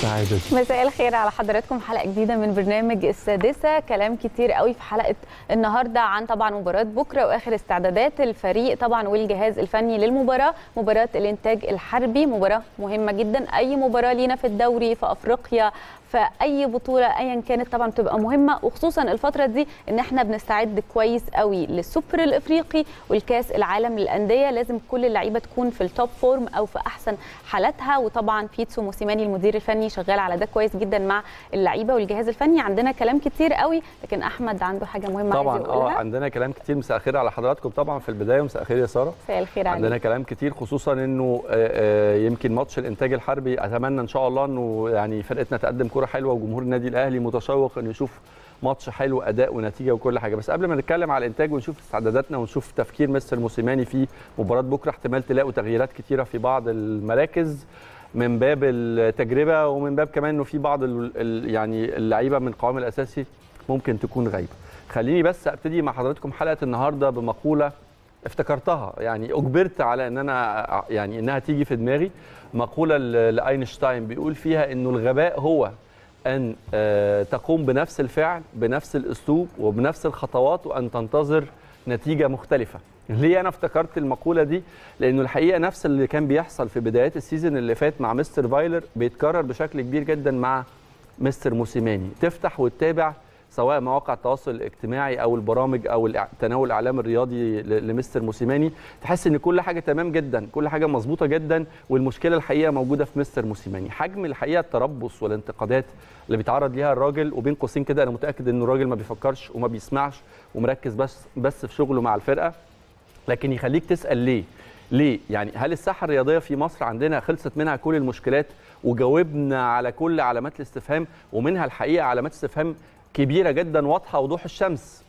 السعاده دي مساء الخير على حضراتكم حلقه جديده من برنامج السادسه كلام كتير قوي في حلقه النهارده عن طبعا مباراه بكره واخر استعدادات الفريق طبعا والجهاز الفني للمباراه مباراه الانتاج الحربي مباراه مهمه جدا اي مباراه لينا في الدوري في افريقيا فاي بطوله ايا كانت طبعا بتبقى مهمه وخصوصا الفتره دي ان احنا بنستعد كويس قوي للسوبر الافريقي والكاس العالم للانديه لازم كل اللعيبه تكون في التوب فورم او في احسن حالاتها وطبعا بيتسو موسيماني المدير الفني شغال على ده كويس جدا مع اللعيبه والجهاز الفني عندنا كلام كتير قوي لكن احمد عنده حاجه مهمه طبعا عايز اه يقولها عندنا كلام كتير مساء الخير على حضراتكم طبعا في البدايه مساء الخير يا ساره مساء الخير عندنا عليك كلام كتير خصوصا انه آه، آه، يمكن ماتش الانتاج الحربي اتمنى ان شاء الله انه يعني فرقتنا تقدم كره حلوه وجمهور النادي الاهلي متشوق انه يشوف ماتش حلو اداء ونتيجه وكل حاجه بس قبل ما نتكلم على الانتاج ونشوف استعداداتنا ونشوف تفكير مستر موسيماني في مباراه بكره احتمال تلاقوا تغييرات كتيره في بعض المراكز من باب التجربه ومن باب كمان انه في بعض ال ال يعني اللعيبه من القوام الاساسي ممكن تكون غايبه خليني بس ابتدي مع حضراتكم حلقه النهارده بمقوله افتكرتها يعني اجبرت على ان انا يعني انها تيجي في دماغي مقوله ل- لاينشتاين بيقول فيها انه الغباء هو ان آه، تقوم بنفس الفعل بنفس الاسلوب وبنفس الخطوات وان تنتظر نتيجه مختلفه ليه انا افتكرت المقوله دي لانه الحقيقه نفس اللي كان بيحصل في بدايات السيزون اللي فات مع مستر فايلر بيتكرر بشكل كبير جدا مع مستر موسيماني تفتح وتتابع سواء مواقع التواصل الاجتماعي او البرامج او الإع- تناول الاعلام الرياضي ل- لمستر موسيماني تحس ان كل حاجه تمام جدا كل حاجه مظبوطه جدا والمشكله الحقيقه موجوده في مستر موسيماني حجم الحقيقه التربص والانتقادات اللي بيتعرض ليها الراجل وبين قوسين كده انا متاكد ان الراجل ما بيفكرش وما بيسمعش ومركز بس بس في شغله مع الفرقه لكن يخليك تسال ليه ليه يعني هل الساحه الرياضيه في مصر عندنا خلصت منها كل المشكلات وجاوبنا على كل علامات الاستفهام ومنها الحقيقه علامات استفهام كبيره جدا واضحه وضوح الشمس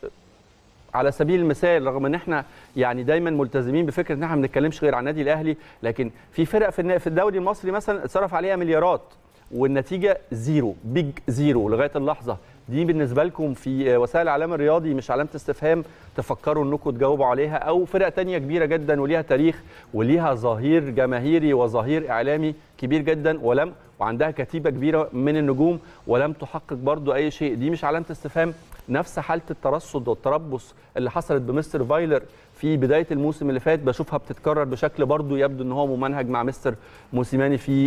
على سبيل المثال رغم ان احنا يعني دايما ملتزمين بفكره ان احنا ما بنتكلمش غير عن النادي الاهلي لكن في فرق في النا- في الدوري المصري مثلا اتصرف عليها مليارات والنتيجه زيرو بيج زيرو لغايه اللحظه دي بالنسبه لكم في وسائل الاعلام الرياضي مش علامه استفهام تفكروا انكم تجاوبوا عليها او فرق تانية كبيره جدا وليها تاريخ وليها ظهير جماهيري وظهير اعلامي كبير جدا ولم وعندها كتيبه كبيره من النجوم ولم تحقق برضو اي شيء دي مش علامه استفهام نفس حاله الترصد والتربص اللي حصلت بمستر فايلر في بدايه الموسم اللي فات بشوفها بتتكرر بشكل برضو يبدو ان هو ممنهج مع مستر موسيماني في ال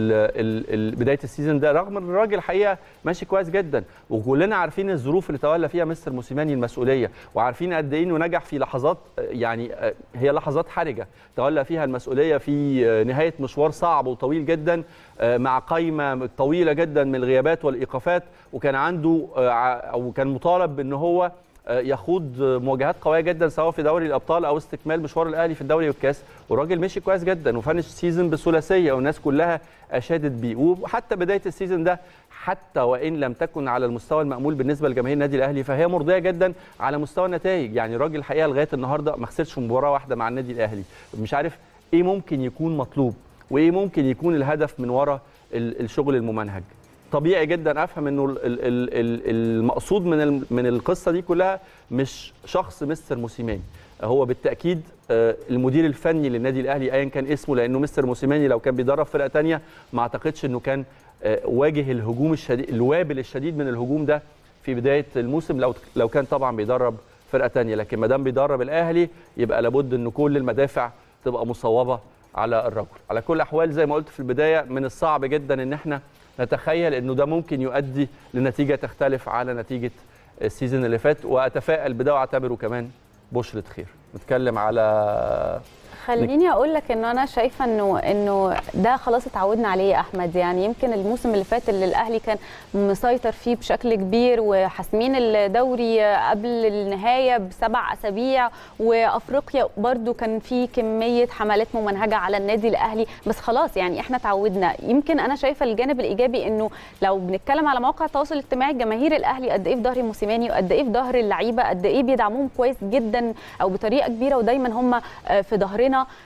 ال ال بدايه السيزون ده رغم ان الراجل الحقيقه ماشي كويس جدا وكلنا عارفين الظروف اللي تولى فيها مستر موسيماني المسؤوليه وعارفين قد ايه انه نجح في لحظات آه، يعني آه، هي لحظات حرجه تولى فيها المسؤوليه في آه، نهايه مشوار صعب وطويل جدا آه، مع قائمه طويله جدا من الغيابات والايقافات وكان عنده آه، ع- او كان مطالب بان هو آه، يخوض آه، مواجهات قويه جدا سواء في دوري الابطال او استكمال مشوار الاهلي في الدوري والكاس والراجل مشي كويس جدا وفنش السيزون بثلاثيه والناس كلها اشادت بيه وحتى بدايه السيزون ده حتى وان لم تكن على المستوى المامول بالنسبه لجماهير النادي الاهلي فهي مرضيه جدا على مستوى النتائج يعني الراجل الحقيقه لغايه النهارده ما خسرش مباراه واحده مع النادي الاهلي مش عارف ايه ممكن يكون مطلوب وايه ممكن يكون الهدف من وراء ال- الشغل الممنهج طبيعي جدا افهم انه ال- ال- ال- ال- المقصود من ال- من القصه دي كلها مش شخص مستر موسيماني هو بالتاكيد آه، المدير الفني للنادي الاهلي ايا كان اسمه لانه مستر موسيماني لو كان بيدرب فرقه تانية ما اعتقدش انه كان آه، واجه الهجوم الشديد الوابل الشديد من الهجوم ده في بدايه الموسم لو لو كان طبعا بيدرب فرقه تانية لكن ما دام بيدرب الاهلي يبقى لابد ان كل المدافع تبقى مصوبه على الرجل على كل الاحوال زي ما قلت في البدايه من الصعب جدا ان احنا نتخيل انه ده ممكن يؤدي لنتيجه تختلف على نتيجه السيزون اللي فات واتفائل بده واعتبره كمان بشرة خير نتكلم على خليني اقول لك انه انا شايفه انه انه ده خلاص اتعودنا عليه يا احمد يعني يمكن الموسم اللي فات اللي الاهلي كان مسيطر فيه بشكل كبير وحاسمين الدوري قبل النهايه بسبع اسابيع وافريقيا برضو كان في كميه حملات ممنهجه على النادي الاهلي بس خلاص يعني احنا اتعودنا يمكن انا شايفه الجانب الايجابي انه لو بنتكلم على مواقع التواصل الاجتماعي جماهير الاهلي قد ايه في ظهر موسيماني وقد ايه في ظهر اللعيبه قد ايه بيدعموهم كويس جدا او بطريقه كبيره ودايما هم في ظهرنا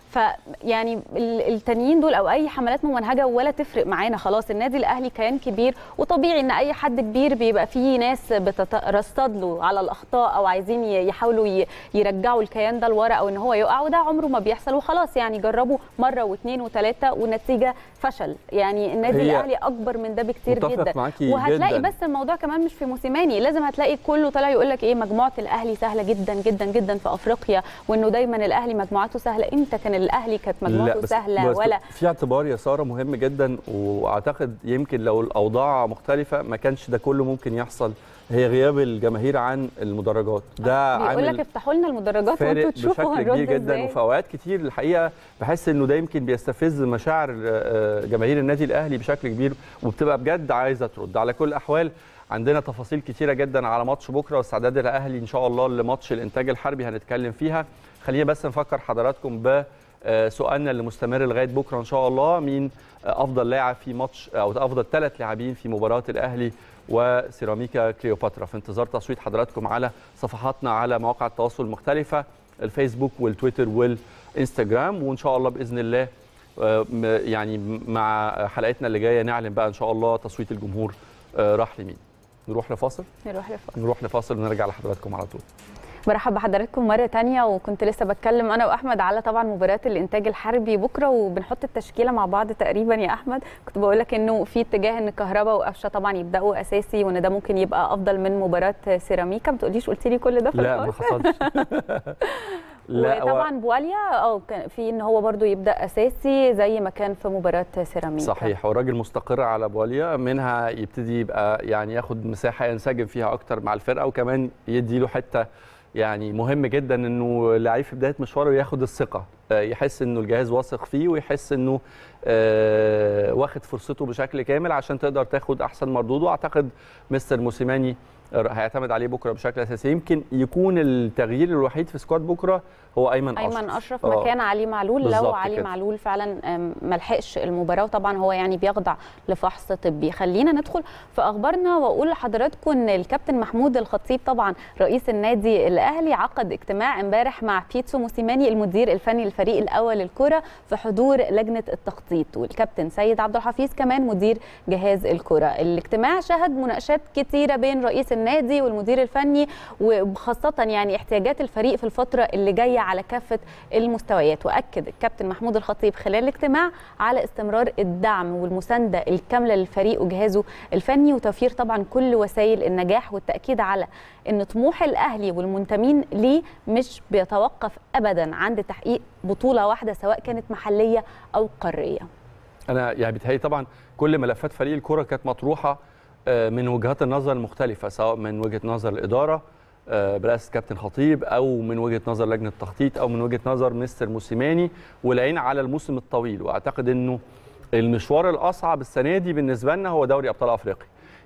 فيعني التانيين دول او اي حملات ممنهجه ولا تفرق معانا خلاص النادي الاهلي كيان كبير وطبيعي ان اي حد كبير بيبقى فيه ناس بترصد له على الاخطاء او عايزين يحاولوا يرجعوا الكيان ده لورا او ان هو يقع وده عمره ما بيحصل وخلاص يعني جربوا مره واثنين وثلاثه والنتيجه فشل يعني النادي الاهلي اكبر من ده بكتير جدا وهتلاقي جداً. بس الموضوع كمان مش في موسيماني لازم هتلاقي كله طالع يقول لك ايه مجموعه الاهلي سهله جدا جدا جدا في افريقيا وانه دايما الاهلي مجموعته سهله امتى كان الاهلي كانت مجموعته بس سهله بس ولا في اعتبار يا ساره مهم جدا واعتقد يمكن لو الاوضاع مختلفه ما كانش ده كله ممكن يحصل هي غياب الجماهير عن المدرجات ده بيقول لك عامل افتحوا لنا المدرجات فارق وانتوا تشوفوا بشكل كبير هنرد جدا ازاي وفي اوقات كتير الحقيقه بحس انه ده يمكن بيستفز مشاعر آه، جماهير النادي الاهلي بشكل كبير وبتبقى بجد عايزه ترد على كل الاحوال عندنا تفاصيل كتيره جدا على ماتش بكره واستعداد الاهلي ان شاء الله لماتش الانتاج الحربي هنتكلم فيها خلينا بس نفكر حضراتكم ب آه، سؤالنا اللي مستمر لغايه بكره ان شاء الله مين آه، افضل لاعب في ماتش او افضل ثلاث لاعبين في مباراه الاهلي وسيراميكا كليوباترا في انتظار تصويت حضراتكم على صفحاتنا على مواقع التواصل المختلفه الفيسبوك والتويتر والانستجرام وان شاء الله باذن الله آه، م- يعني مع حلقتنا اللي جايه نعلن بقى ان شاء الله تصويت الجمهور آه، راح لمين نروح لفاصل نروح لفوق نروح لفاصل ونرجع لحضراتكم على طول برحب بحضراتكم مرة تانية وكنت لسه بتكلم أنا وأحمد على طبعا مباراة الإنتاج الحربي بكرة وبنحط التشكيلة مع بعض تقريبا يا أحمد كنت بقول لك إنه في اتجاه إن كهربا وقفشة طبعا يبدأوا أساسي وإن ده ممكن يبقى أفضل من مباراة سيراميكا ما تقوليش قلت لي كل ده في لا ما الفاصل. حصلش لا هو- وطبعا بواليا اه كان في ان هو برضو يبدا اساسي زي ما كان في مباراه سيراميكا صحيح والراجل مستقر على بواليا منها يبتدي يبقى يعني ياخد مساحه ينسجم فيها اكتر مع الفرقه وكمان يدي له حته يعني مهم جدا انه لعيب في بدايه مشواره ياخد الثقه آه، يحس انه الجهاز واثق فيه ويحس انه آه، واخد فرصته بشكل كامل عشان تقدر تاخد احسن مردود واعتقد مستر موسيماني هيعتمد عليه بكره بشكل اساسي يمكن يكون التغيير الوحيد في سكواد بكره هو ايمن اشرف ايمن اشرف آه. مكان علي معلول لو بالظبط علي كده. معلول فعلا آم، ما لحقش المباراه وطبعا هو يعني بيخضع لفحص طبي خلينا ندخل في اخبارنا واقول لحضراتكم ان الكابتن محمود الخطيب طبعا رئيس النادي الاهلي عقد اجتماع امبارح مع بيتسو موسيماني المدير الفني للفريق الاول للكره في حضور لجنه التخطيط والكابتن سيد عبد الحفيظ كمان مدير جهاز الكره الاجتماع شهد مناقشات كتيره بين رئيس النادي والمدير الفني وخاصه يعني احتياجات الفريق في الفتره اللي جايه على كافه المستويات واكد الكابتن محمود الخطيب خلال الاجتماع على استمرار الدعم والمسانده الكامله للفريق وجهازه الفني وتوفير طبعا كل وسائل النجاح والتاكيد على ان طموح الاهلي والمنتمين ليه مش بيتوقف ابدا عند تحقيق بطوله واحده سواء كانت محليه او قاريه انا يعني بيتهيألي طبعا كل ملفات فريق الكره كانت مطروحه آه، من وجهات النظر المختلفه سواء من وجهه نظر الاداره آه، برئاسه كابتن خطيب او من وجهه نظر لجنه التخطيط او من وجهه نظر مستر موسيماني والعين على الموسم الطويل واعتقد انه المشوار الاصعب السنه دي بالنسبه لنا هو دوري ابطال افريقيا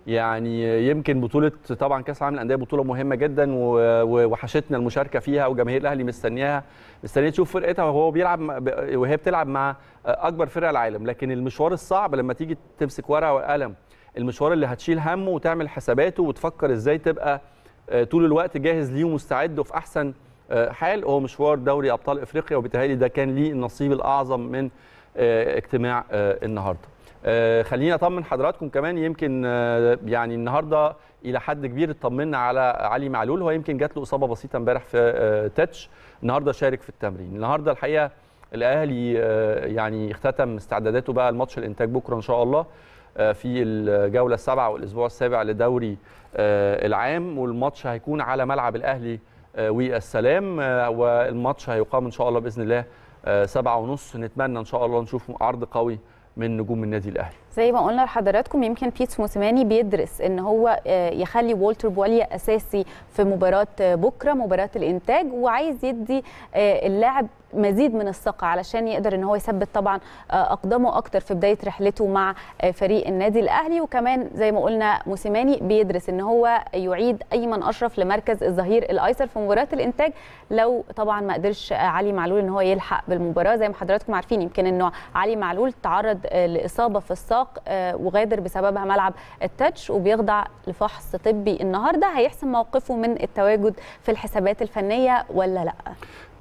يعني يمكن بطوله طبعا كاس العالم للانديه بطوله مهمه جدا و- و- وحشتنا المشاركه فيها وجماهير الاهلي مستنياها مستنيه تشوف فرقتها وهو بيلعب مع- ب- وهي بتلعب مع اكبر فرق العالم لكن المشوار الصعب لما تيجي تمسك ورقه وقلم المشوار اللي هتشيل همه وتعمل حساباته وتفكر ازاي تبقى آه، طول الوقت جاهز ليه ومستعد وفي احسن آه، حال هو مشوار دوري ابطال افريقيا وبالتالي ده كان ليه النصيب الاعظم من آه، اجتماع آه، النهارده آه، خليني اطمن حضراتكم كمان يمكن آه، يعني النهارده الى حد كبير اطمنا على علي معلول هو يمكن جات له اصابه بسيطه امبارح في آه، تاتش النهارده شارك في التمرين النهارده الحقيقه الاهلي آه، يعني اختتم استعداداته بقى الماتش الانتاج بكره ان شاء الله آه، في الجوله السابعه والاسبوع السابع لدوري آه، العام والماتش هيكون على ملعب الاهلي آه، والسلام آه، والماتش هيقام ان شاء الله باذن الله آه، سبعة ونص نتمنى ان شاء الله نشوف عرض قوي من نجوم النادي الاهلي زي ما قلنا لحضراتكم يمكن بيتس موسيماني بيدرس ان هو آه، يخلي والتر بواليا اساسي في مباراه آه، بكره مباراه الانتاج وعايز يدي آه، اللاعب مزيد من الثقه علشان يقدر ان هو يثبت طبعا آه، اقدامه اكتر في بدايه رحلته مع آه، فريق النادي الاهلي وكمان زي ما قلنا موسيماني بيدرس ان هو يعيد ايمن اشرف لمركز الظهير الايسر في مباراه الانتاج لو طبعا ما قدرش آه، علي معلول ان هو يلحق بالمباراه زي ما حضراتكم عارفين يمكن انه علي معلول تعرض آه، لاصابه في الساق آه، وغادر بسببها ملعب التاتش وبيخضع لفحص طبي النهارده هيحسم موقفه من التواجد في الحسابات الفنيه ولا لا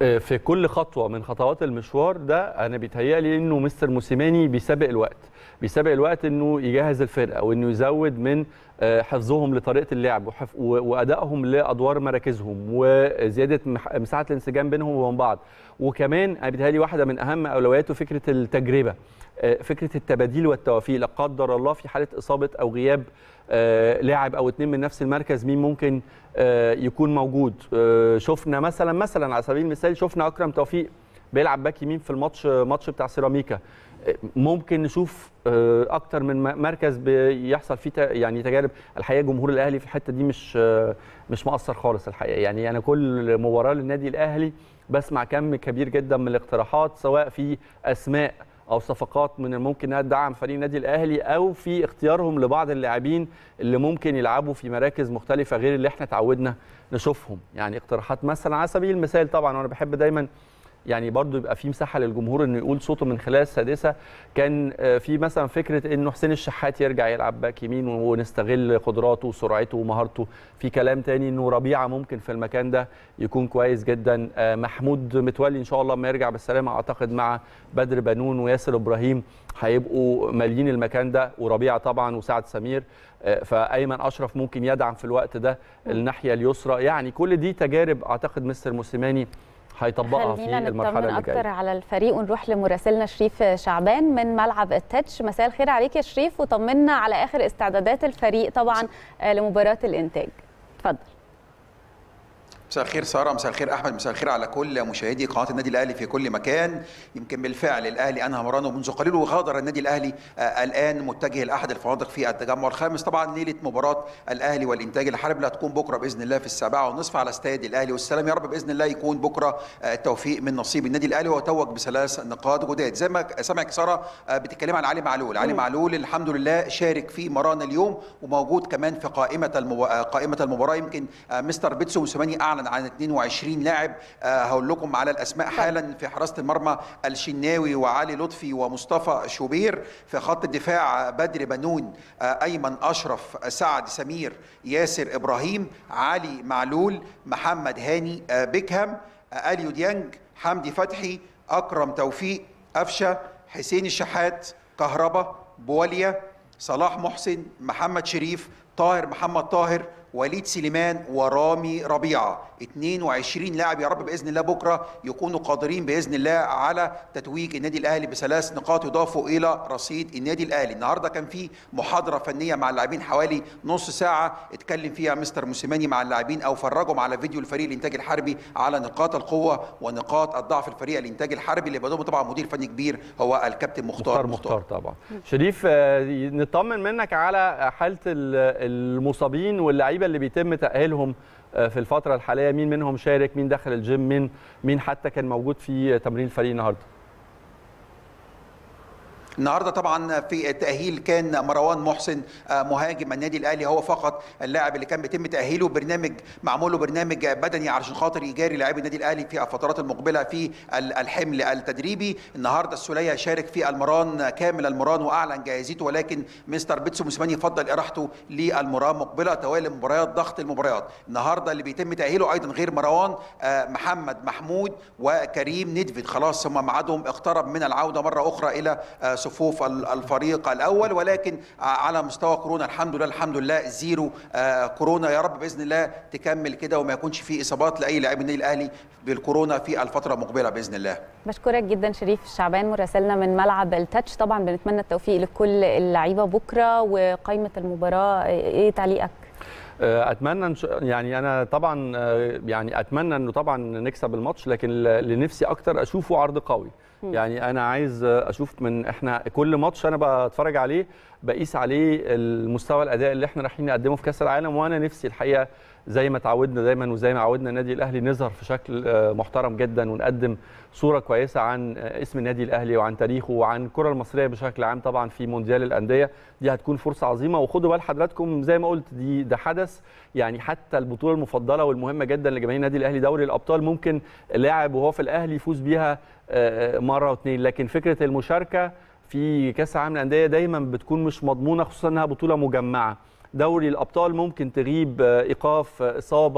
في كل خطوه من خطوات المشوار ده انا بيتهيألي انه مستر موسيماني بيسابق الوقت بيسابق الوقت انه يجهز الفرقه وانه يزود من حفظهم لطريقه اللعب وادائهم لادوار مراكزهم وزياده مساحه الانسجام بينهم وبين بعض وكمان انا بيتهيألي واحده من اهم اولوياته فكره التجربه فكره التباديل والتوافيق لا قدر الله في حاله اصابه او غياب لاعب او اتنين من نفس المركز مين ممكن يكون موجود شفنا مثلا مثلا على سبيل المثال شفنا اكرم توفيق بيلعب باك يمين في الماتش ماتش بتاع سيراميكا ممكن نشوف اكتر من مركز بيحصل فيه يعني تجارب الحقيقه جمهور الاهلي في الحته دي مش مش مقصر خالص الحقيقه يعني انا كل مباراه للنادي الاهلي بسمع كم كبير جدا من الاقتراحات سواء في اسماء او صفقات من الممكن انها تدعم فريق النادي الاهلي او في اختيارهم لبعض اللاعبين اللي ممكن يلعبوا في مراكز مختلفه غير اللي احنا اتعودنا نشوفهم يعني اقتراحات مثلا على سبيل المثال طبعا وانا بحب دايما يعني برضو يبقى في مساحه للجمهور انه يقول صوته من خلال السادسه كان في مثلا فكره انه حسين الشحات يرجع يلعب باك يمين ونستغل قدراته وسرعته ومهارته في كلام تاني انه ربيعه ممكن في المكان ده يكون كويس جدا محمود متولي ان شاء الله ما يرجع بالسلامه اعتقد مع بدر بنون وياسر ابراهيم هيبقوا مالين المكان ده وربيعه طبعا وسعد سمير فايمن اشرف ممكن يدعم في الوقت ده الناحيه اليسرى يعني كل دي تجارب اعتقد مستر موسيماني هيطبقها في المرحله اللي اكتر جايه على الفريق ونروح لمراسلنا شريف شعبان من ملعب التتش مساء الخير عليك يا شريف وطمنا على اخر استعدادات الفريق طبعا لمباراه الانتاج اتفضل مساء الخير ساره مساء الخير احمد مساء الخير على كل مشاهدي قناه النادي الاهلي في كل مكان يمكن بالفعل الاهلي انهى مرانه منذ قليل وغادر النادي الاهلي آه الان متجه لاحد الفنادق في التجمع الخامس طبعا ليله مباراه الاهلي والانتاج الحربي اللي هتكون بكره باذن الله في السابعه ونصف على استاد الاهلي والسلام يا رب باذن الله يكون بكره آه التوفيق من نصيب النادي الاهلي وتوج بثلاث نقاط جداد زي ما سمعك ساره آه بتتكلم عن علي معلول علي معلول الحمد لله شارك في مران اليوم وموجود كمان في قائمه المو... قائمه المباراه يمكن مستر بيتسو موسيماني اعلن عن 22 20 لاعب هقول لكم على الاسماء حالا في حراسه المرمى الشناوي وعلي لطفي ومصطفى شوبير في خط الدفاع بدر بنون ايمن اشرف سعد سمير ياسر ابراهيم علي معلول محمد هاني بيكهام اليو ديانج حمدي فتحي اكرم توفيق قفشه حسين الشحات كهربا بواليا صلاح محسن محمد شريف طاهر محمد طاهر وليد سليمان ورامي ربيعه 22 لاعب يا رب باذن الله بكره يكونوا قادرين باذن الله على تتويج النادي الاهلي بثلاث نقاط يضافوا الى رصيد النادي الاهلي النهارده كان في محاضره فنيه مع اللاعبين حوالي نص ساعه اتكلم فيها مستر موسيماني مع اللاعبين او فرجهم على فيديو الفريق الانتاج الحربي على نقاط القوه ونقاط الضعف الفريق الانتاج الحربي اللي بيضم طبعا مدير فني كبير هو الكابتن مختار مختار, مختار طبعا شريف نطمن منك على حاله المصابين واللعيبه اللي بيتم تاهيلهم في الفتره الحاليه مين منهم شارك مين دخل الجيم مين مين حتى كان موجود في تمرين الفريق النهارده النهارده طبعا في التاهيل كان مروان محسن مهاجم النادي الاهلي هو فقط اللاعب اللي كان بيتم تاهيله برنامج معمول له برنامج بدني علشان خاطر يجاري لاعبي النادي الاهلي في الفترات المقبله في الحمل التدريبي النهارده السوليه شارك في المران كامل المران واعلن جاهزيته ولكن مستر بيتسو موسيماني فضل اراحته للمران مقبله توالي مباريات ضغط المباريات النهارده اللي بيتم تاهيله ايضا غير مروان محمد محمود وكريم ندفيد خلاص هم ميعادهم اقترب من العوده مره اخرى الى صفوف الفريق الاول ولكن على مستوى كورونا الحمد لله الحمد لله زيرو كورونا يا رب باذن الله تكمل كده وما يكونش في اصابات لاي لاعب النادي الاهلي بالكورونا في الفتره المقبله باذن الله بشكرك جدا شريف شعبان مراسلنا من ملعب التاتش طبعا بنتمنى التوفيق لكل اللعيبه بكره وقائمه المباراه ايه تعليقك اتمنى يعني انا طبعا يعني اتمنى انه طبعا نكسب الماتش لكن اللي نفسي اكتر اشوفه عرض قوي يعني انا عايز اشوف من احنا كل ماتش انا بتفرج عليه بقيس عليه المستوى الاداء اللي احنا رايحين نقدمه في كاس العالم وانا نفسي الحقيقه زي ما تعودنا دايما وزي ما عودنا النادي الاهلي نظهر في شكل محترم جدا ونقدم صوره كويسه عن اسم النادي الاهلي وعن تاريخه وعن الكره المصريه بشكل عام طبعا في مونديال الانديه دي هتكون فرصه عظيمه وخدوا بال حضراتكم زي ما قلت دي ده حدث يعني حتى البطوله المفضله والمهمه جدا لجماهير النادي الاهلي دوري الابطال ممكن لاعب وهو في الاهلي يفوز بيها مره واثنين لكن فكره المشاركه في كاس العالم للانديه دايما بتكون مش مضمونه خصوصا انها بطوله مجمعه دوري الابطال ممكن تغيب ايقاف اصابه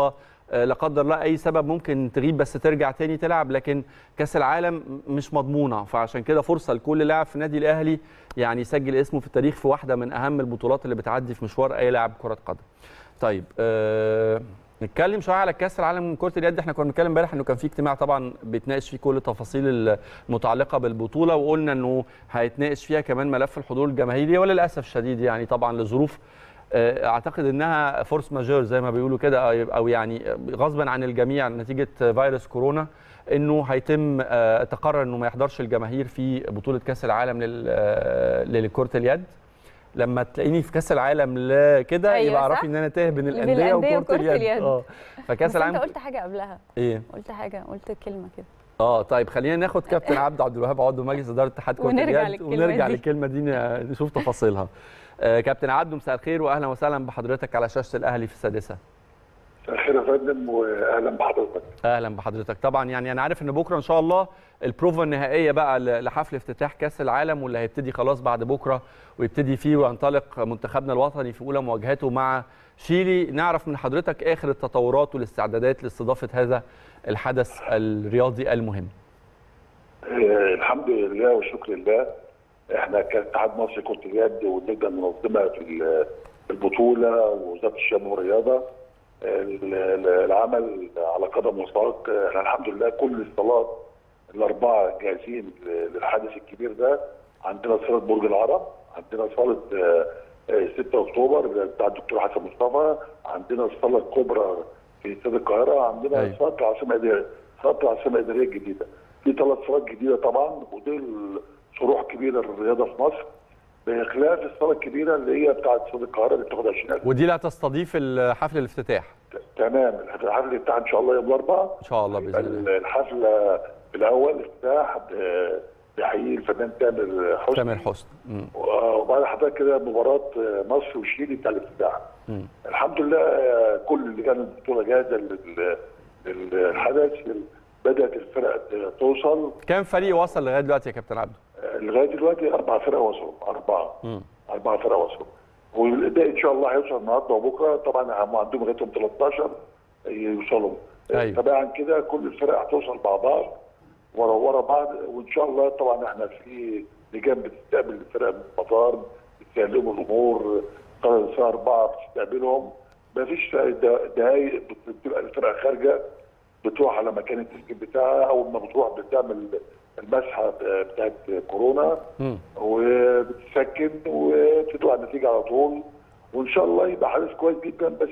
آه، لا قدر الله اي سبب ممكن تغيب بس ترجع تاني تلعب لكن كاس العالم مش مضمونه فعشان كده فرصه لكل لاعب في النادي الاهلي يعني يسجل اسمه في التاريخ في واحده من اهم البطولات اللي بتعدي في مشوار اي لاعب كره قدم طيب آه نتكلم شويه على كاس العالم من كره اليد احنا كنا بنتكلم امبارح انه كان في اجتماع طبعا بيتناقش فيه كل التفاصيل المتعلقه بالبطوله وقلنا انه هيتناقش فيها كمان ملف الحضور الجماهيري وللاسف الشديد يعني طبعا لظروف آه، اعتقد انها فورس ماجور زي ما بيقولوا كده أو- او يعني غصبا عن الجميع نتيجه فيروس كورونا انه هيتم آه، تقرر انه ما يحضرش الجماهير في بطوله كاس العالم لل- آه، لكره اليد لما تلاقيني في كاس العالم لا كده أيوة يبقى صح؟ اعرفي ان انا تايه بين بين الانديه الأندية وكره وكرة اليد اليد. اه فكاس بس العالم انت قلت حاجه قبلها ايه قلت حاجه قلت كلمه كده اه طيب خلينا ناخد كابتن عبد عبد الوهاب عضو مجلس اداره اتحاد كره ونرجع اليد للكلمة ونرجع دي. للكلمه دي ن- نشوف تفاصيلها آه كابتن عبده مساء الخير واهلا وسهلا بحضرتك على شاشه الاهلي في السادسه مساء الخير يا فندم واهلا بحضرتك اهلا بحضرتك طبعا يعني انا عارف ان بكره ان شاء الله البروفا النهائيه بقى ل- لحفل افتتاح كاس العالم واللي هيبتدي خلاص بعد بكره ويبتدي فيه وينطلق منتخبنا الوطني في اولى مواجهاته مع شيلي نعرف من حضرتك اخر التطورات والاستعدادات لاستضافه هذا الحدث الرياضي المهم آه الحمد لله والشكر لله احنا كاتحاد مصر كره اليد واللجنه المنظمه في ال- في البطوله ووزاره الشباب والرياضه ال- ال- العمل على قدم وساق آه، احنا الحمد لله كل الصالات الاربعه جاهزين ل- للحدث الكبير ده عندنا صاله برج العرب عندنا صاله آه، آه، 6 اكتوبر بتاع الدكتور حسن مصطفى عندنا الصاله الكبرى في استاد القاهره عندنا أيوة. صاله العاصمه الاداريه صاله العاصمه الاداريه الجديده في ثلاث صالات جديده طبعا ودي صروح كبيره للرياضه في مصر بخلاف الصاله الكبيره اللي هي بتاعت استاد القاهره اللي بتاخد 20000 ودي اللي هتستضيف حفل الافتتاح تمام الحفل بتاع ان شاء الله يوم الاربعاء ان شاء الله باذن الله الحفله الاول افتتاح ب- بحيي الفنان تامر حسني تامر حسني مم. وبعد حضرتك كده مباراه مصر وشيلي بتاع الافتتاح مم. الحمد لله كل اللي كانت البطوله جاهزه لل- للحدث بدات الفرق توصل كام فريق وصل لغايه دلوقتي يا كابتن عبده لغايه دلوقتي اربع فرق وصلوا اربعه مم. اربع فرق وصلوا والباقي ان شاء الله هيوصل النهارده وبكره طبعا هم عندهم لغايه يوم 13 يوصلوا أيوة. طبعا كده كل الفرق هتوصل مع بعض ورا ورا بعض وان شاء الله طبعا احنا في لجان بتستقبل الفرق من المطار بتسلموا الامور قرار الساعه 4 بتستقبلهم مفيش دقايق بتبقى الفرقه خارجه بتروح على مكان التسجيل بتاعها اول ما بتروح بتعمل المسحه بتاعت كورونا مم. وبتسكن وبتطلع النتيجه على طول وان شاء الله يبقى حدث كويس جدا بس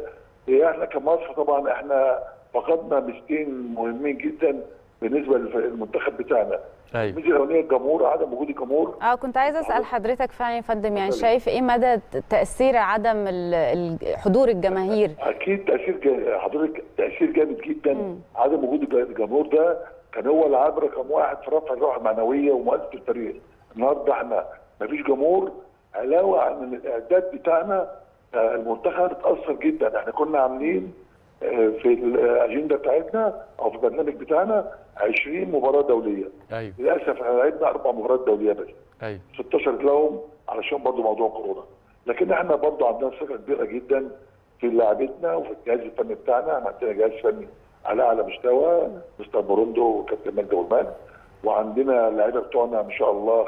هي احنا كمصر طبعا احنا فقدنا ميزتين مهمين جدا بالنسبه للمنتخب بتاعنا ايوه الميزه الاولانيه الجمهور عدم وجود الجمهور اه كنت عايزه اسال حضرتك فعلا يا فندم يعني شايف ايه مدى تاثير عدم ال- ال- حضور الجماهير اكيد تاثير جا- حضرتك تاثير جامد جدا مم. عدم وجود الج- الجمهور ده كان هو العامل رقم واحد في رفع الروح المعنويه ومؤسسه الفريق النهارده احنا مفيش جمهور علاوه عن إن الاعداد بتاعنا آه، المنتخب اتاثر جدا احنا كنا عاملين آه، في الاجنده بتاعتنا او في البرنامج بتاعنا 20 مباراه دوليه ايوه للاسف احنا لعبنا اربع مباريات دوليه بس ايوه 16 لهم علشان برضو موضوع كورونا لكن احنا برضو عندنا ثقه كبيره جدا في لاعبتنا وفي الجهاز الفني بتاعنا احنا عندنا جهاز فني على اعلى مستوى مستر بوروندو وكابتن مجدي والمان وعندنا اللعيبه بتوعنا ما شاء الله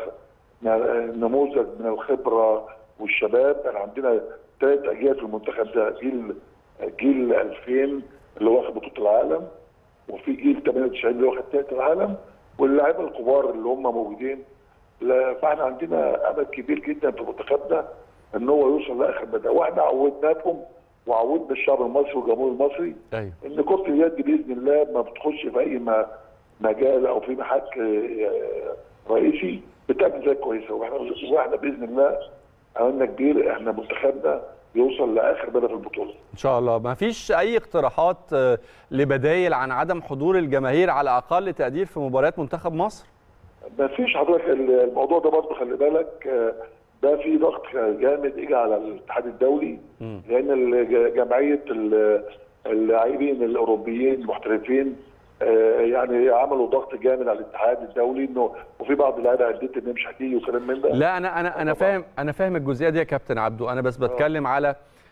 ن- نموذج من الخبره والشباب احنا عندنا ثلاث اجيال في المنتخب ده جيل جيل 2000 اللي واخد بطوله العالم وفي جيل 98 اللي واخد ثالث العالم واللاعيبه الكبار اللي هم موجودين لا فاحنا عندنا امل كبير جدا في منتخبنا ان هو يوصل لاخر مدى واحنا عودناكم وعودنا الشعب المصري والجمهور المصري ايوه ان كره اليد باذن الله ما بتخش في اي ما- مجال او في محك آه، رئيسي بتعمل نتائج كويسه واحنا واحنا باذن الله عملنا كبير احنا منتخبنا يوصل لاخر مدى في البطوله ان شاء الله ما فيش اي اقتراحات آه، لبدايل عن عدم حضور الجماهير على اقل تقدير في مباريات منتخب مصر ما فيش حضرتك الموضوع ده برضه خلي بالك آه، ده في ضغط جامد اجى على الاتحاد الدولي مم. لان الج- جمعيه ال- اللاعبين الاوروبيين المحترفين آه، يعني عملوا ضغط جامد على الاتحاد الدولي انه وفي بعض اللعيبه عدت ان هي مش هتيجي وكلام من ده لا انا انا انا طبعاً. فاهم انا فاهم الجزئيه دي يا كابتن عبدو انا بس بتكلم على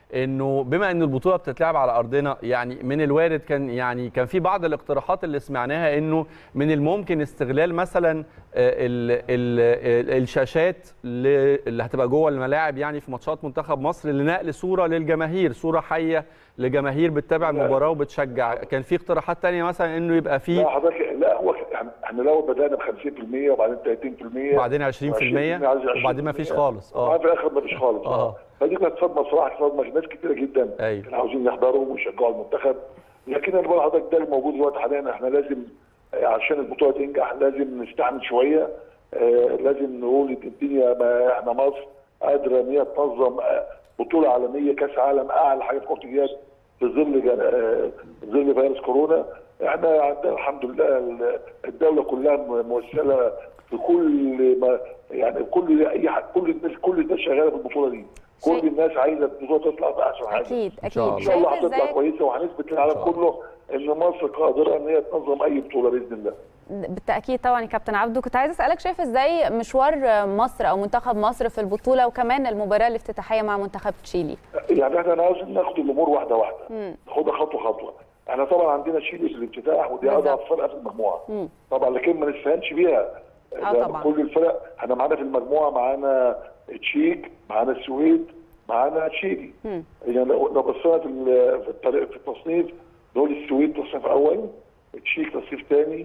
انه بما ان البطوله بتتلعب على ارضنا يعني من الوارد كان يعني كان في بعض الاقتراحات اللي سمعناها انه من الممكن استغلال مثلا ال ال الشاشات اللي هتبقى جوه الملاعب يعني في ماتشات منتخب مصر لنقل صوره للجماهير صوره حيه لجماهير بتتابع المباراه وبتشجع كان في اقتراحات تانية مثلا انه يبقى في لا حضرتك لا هو احنا لو بدانا ب 50% وبعدين 30% وبعدين 20% وبعدين ما فيش خالص اه في الاخر ما فيش خالص اه فدي كانت صدمه صراحه صدمه ناس كتيره جدا أيوة. كانوا عاوزين يحضروا ويشجعوا المنتخب لكن انا بقول لحضرتك ده الموجود دلوقتي حاليا احنا لازم عشان البطوله تنجح لازم نستحمل شويه آه لازم نقول الدنيا ما احنا مصر قادره ان هي تنظم بطوله عالميه كاس عالم اعلى حاجه في كره اليد في ظل آه ظل فيروس كورونا احنا عندنا الحمد لله الدوله كلها موسله في كل ما يعني كل اي حد كل الناس كل الناس شغاله في البطوله دي كل الناس عايزه البطوله تطلع باحسن حاجه اكيد اكيد ان شاء الله هتطلع كويسه وهنثبت للعالم كله ان مصر قادره ان هي تنظم اي بطوله باذن الله بالتاكيد طبعا يا كابتن عبدو كنت عايز اسالك شايف ازاي مشوار مصر او منتخب مصر في البطوله وكمان المباراه الافتتاحيه مع منتخب تشيلي يعني احنا لازم ناخد الامور واحده واحده ناخدها خطوه خطوه احنا طبعا عندنا تشيلي في الافتتاح ودي اضعف فرقه في المجموعه مم. طبعا لكن ما نستهانش بيها اه طبعا كل الفرق احنا معانا في المجموعه معانا تشيك معانا السويد معانا تشيلي مم. يعني لو لو بصينا في ال- في الطريق في التصنيف نقول السويد تصنيف اول تشيك تصنيف ثاني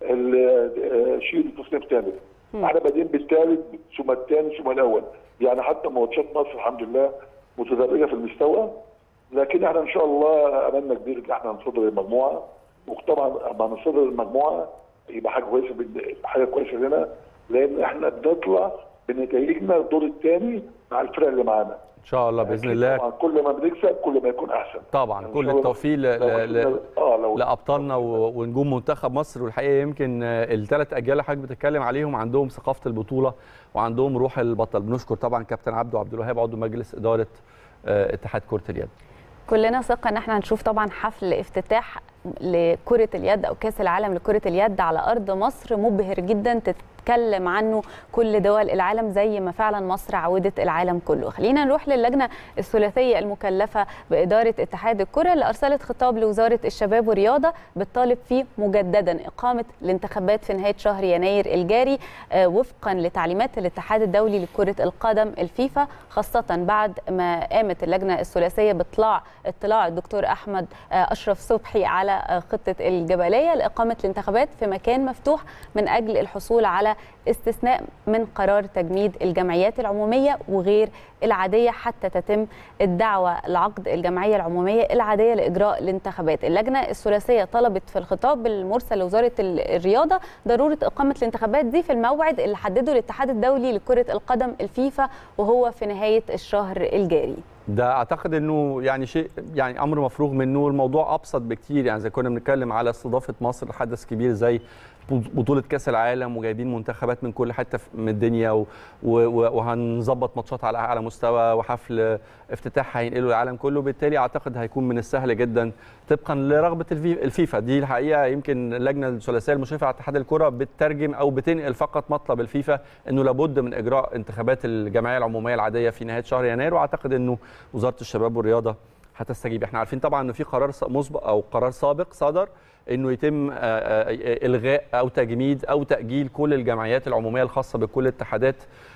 تشيلي تصنيف ثالث احنا بادئين بالثالث ثم الثاني ثم الاول يعني حتى ماتشات مصر الحمد لله متدرجه في المستوى لكن احنا ان شاء الله املنا كبير ان احنا نصدر المجموعه وطبعا لما نصدر المجموعه يبقى حاجه كويسه بال- حاجه كويسه لنا لان احنا بنطلع بنتائجنا الدور الثاني مع الفرق اللي معانا ان شاء الله باذن الله طبعا كل ما بنكسب كل ما يكون احسن طبعا إن كل شاء الله التوفيق ل- لو ل- ل- كنا- اه لو لابطالنا و- ونجوم منتخب مصر والحقيقه يمكن الثلاث اجيال اللي حضرتك بتتكلم عليهم عندهم ثقافه البطوله وعندهم روح البطل بنشكر طبعا كابتن عبده عبد الوهاب عضو مجلس اداره آه، اتحاد كره اليد كلنا ثقه ان احنا هنشوف طبعا حفل افتتاح لكره اليد او كاس العالم لكره اليد على ارض مصر مبهر جدا تتكلم عنه كل دول العالم زي ما فعلا مصر عودت العالم كله خلينا نروح للجنه الثلاثيه المكلفه باداره اتحاد الكره اللي ارسلت خطاب لوزاره الشباب والرياضه بتطالب فيه مجددا اقامه الانتخابات في نهايه شهر يناير الجاري آه، وفقا لتعليمات الاتحاد الدولي لكره القدم الفيفا خاصه بعد ما قامت اللجنه الثلاثيه باطلاع اطلاع الدكتور احمد آه، اشرف صبحي على آه، خطه الجبليه لاقامه الانتخابات في مكان مفتوح من اجل الحصول على استثناء من قرار تجميد الجمعيات العموميه وغير العاديه حتى تتم الدعوه لعقد الجمعيه العموميه العاديه لاجراء الانتخابات. اللجنه الثلاثيه طلبت في الخطاب المرسل لوزاره ال- الرياضه ضروره اقامه الانتخابات دي في الموعد اللي حدده الاتحاد الدولي لكره القدم الفيفا وهو في نهايه الشهر الجاري. ده اعتقد انه يعني شيء يعني امر مفروغ منه الموضوع ابسط بكتير يعني زي كنا بنتكلم على استضافه مصر لحدث كبير زي بطوله كاس العالم وجايبين منتخبات من كل حته في- من الدنيا و- و- وهنظبط ماتشات على اعلى مستوى وحفل افتتاح هينقله العالم كله بالتالي اعتقد هيكون من السهل جدا طبقا لرغبه الفي- الفيفا دي الحقيقه يمكن اللجنه الثلاثيه المشرفه على اتحاد الكره بتترجم او بتنقل فقط مطلب الفيفا انه لابد من اجراء انتخابات الجمعيه العموميه العاديه في نهايه شهر يناير واعتقد انه وزاره الشباب والرياضه هتستجيب احنا عارفين طبعا انه في قرار س- مسبق او قرار سابق صدر انه يتم آه، آه، الغاء او تجميد او تاجيل كل الجمعيات العموميه الخاصه بكل الاتحادات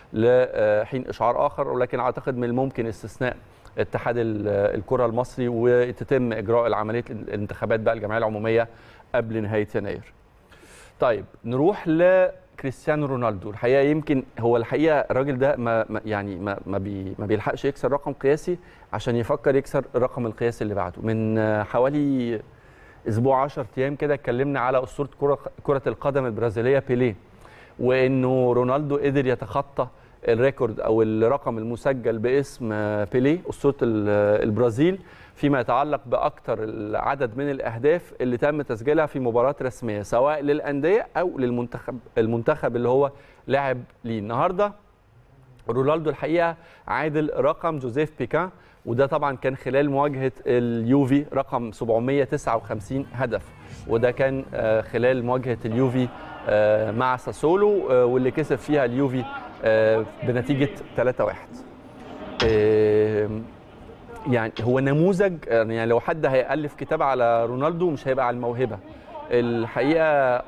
لحين اشعار اخر ولكن اعتقد من الممكن استثناء اتحاد ال- الكره المصري وتتم اجراء العمليه الانتخابات بقى الجمعيه العموميه قبل نهايه يناير. طيب نروح لكريستيانو رونالدو الحقيقه يمكن هو الحقيقه الراجل ده ما ما- يعني ما ما, بي ما بيلحقش يكسر رقم قياسي عشان يفكر يكسر الرقم القياسي اللي بعده من آه، حوالي اسبوع 10 ايام كده اتكلمنا على اسطوره كره كره القدم البرازيليه بيليه وانه رونالدو قدر يتخطى الريكورد او الرقم المسجل باسم آه، بيليه اسطوره ال- البرازيل فيما يتعلق باكثر العدد من الاهداف اللي تم تسجيلها في مباراه رسميه سواء للانديه او للمنتخب المنتخب اللي هو لاعب ليه النهارده رونالدو الحقيقه عادل رقم جوزيف بيكان وده طبعا كان خلال مواجهه اليوفي رقم 759 هدف وده كان آه، خلال مواجهه اليوفي آه، مع ساسولو آه، واللي كسب فيها اليوفي آه، بنتيجه 3-1 آم، يعني هو نموذج يعني لو حد هيألف كتاب على رونالدو مش هيبقى على الموهبه الحقيقه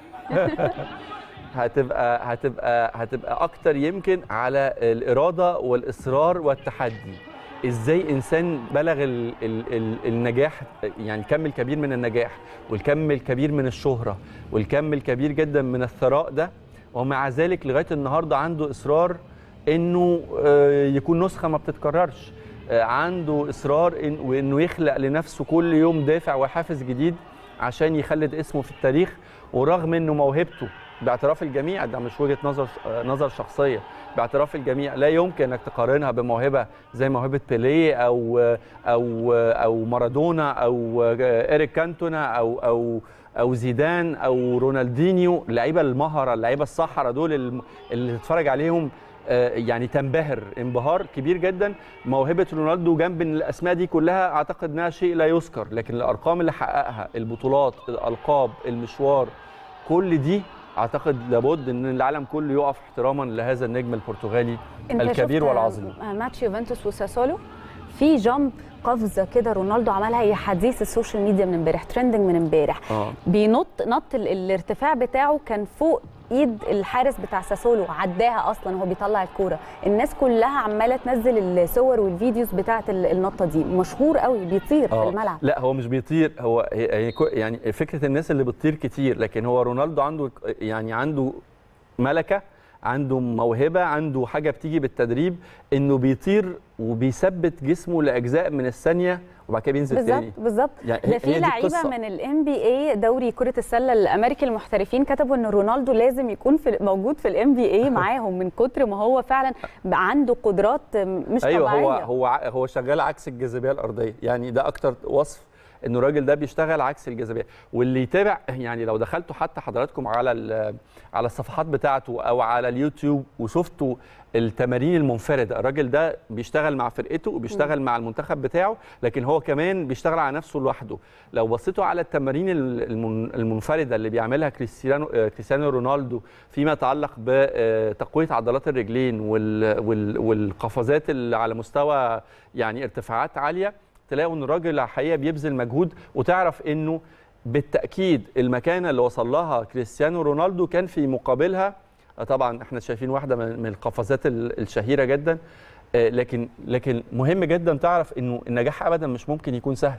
هتبقى هتبقى هتبقى اكتر يمكن على الاراده والاصرار والتحدي ازاي انسان بلغ ال ال ال النجاح يعني الكم الكبير من النجاح والكم الكبير من الشهره والكم الكبير جدا من الثراء ده ومع ذلك لغايه النهارده عنده اصرار انه آه، يكون نسخه ما بتتكررش آه، عنده اصرار إن وانه يخلق لنفسه كل يوم دافع وحافز جديد عشان يخلد اسمه في التاريخ ورغم انه موهبته باعتراف الجميع ده مش وجهه نظر آه، نظر شخصيه باعتراف الجميع لا يمكن انك تقارنها بموهبه زي موهبه بيليه او او او مارادونا او اريك كانتونا او او او زيدان او رونالدينيو اللعيبه المهره اللعيبه الصحراء دول الم- اللي تتفرج عليهم آه، يعني تنبهر انبهار كبير جدا موهبه رونالدو جنب الاسماء دي كلها اعتقد انها شيء لا يذكر لكن الارقام اللي حققها البطولات الالقاب المشوار كل دي اعتقد لابد ان العالم كله يقف احتراما لهذا النجم البرتغالي انت الكبير شفت والعظيم ماتش يوفنتوس وساسولو في جامب قفزه كده رونالدو عملها هي حديث السوشيال ميديا من امبارح ترندنج من امبارح اه بينط نط ال- الارتفاع بتاعه كان فوق ايد الحارس بتاع ساسولو عداها اصلا وهو بيطلع الكوره الناس كلها عماله تنزل الصور والفيديوز بتاعه ال- النطه دي مشهور قوي بيطير في آه. الملعب لا هو مش بيطير هو هي- هي كو- يعني فكره الناس اللي بتطير كتير لكن هو رونالدو عنده يعني عنده ملكه عنده موهبه عنده حاجه بتيجي بالتدريب انه بيطير وبيثبت جسمه لاجزاء من الثانيه وبعد كده بينزل بالظبط تاني بالظبط يعني ده هي في دي لعيبه القصة. من الام بي اي دوري كره السله الامريكي المحترفين كتبوا ان رونالدو لازم يكون في موجود في الام بي اي معاهم من كتر ما هو فعلا بقى عنده قدرات مش ايوه طبيعيه هو هو ع- هو شغال عكس الجاذبيه الارضيه يعني ده اكتر وصف انه الراجل ده بيشتغل عكس الجاذبيه واللي يتابع يعني لو دخلتوا حتى حضراتكم على ال- على الصفحات بتاعته او على اليوتيوب وشفتوا التمارين المنفرده الراجل ده بيشتغل مع فرقته وبيشتغل مع المنتخب بتاعه لكن هو كمان بيشتغل على نفسه لوحده لو بصيتوا على التمارين ال- المن- المنفرده اللي بيعملها كريستيانو آه، كريستيانو رونالدو فيما يتعلق بتقويه عضلات الرجلين وال- وال- والقفزات اللي على مستوى يعني ارتفاعات عاليه تلاقوا ان الراجل الحقيقه بيبذل مجهود وتعرف انه بالتاكيد المكانه اللي وصل لها كريستيانو رونالدو كان في مقابلها آه، طبعا احنا شايفين واحده من من القفزات ال- الشهيره جدا آه، لكن لكن مهم جدا تعرف انه النجاح ابدا مش ممكن يكون سهل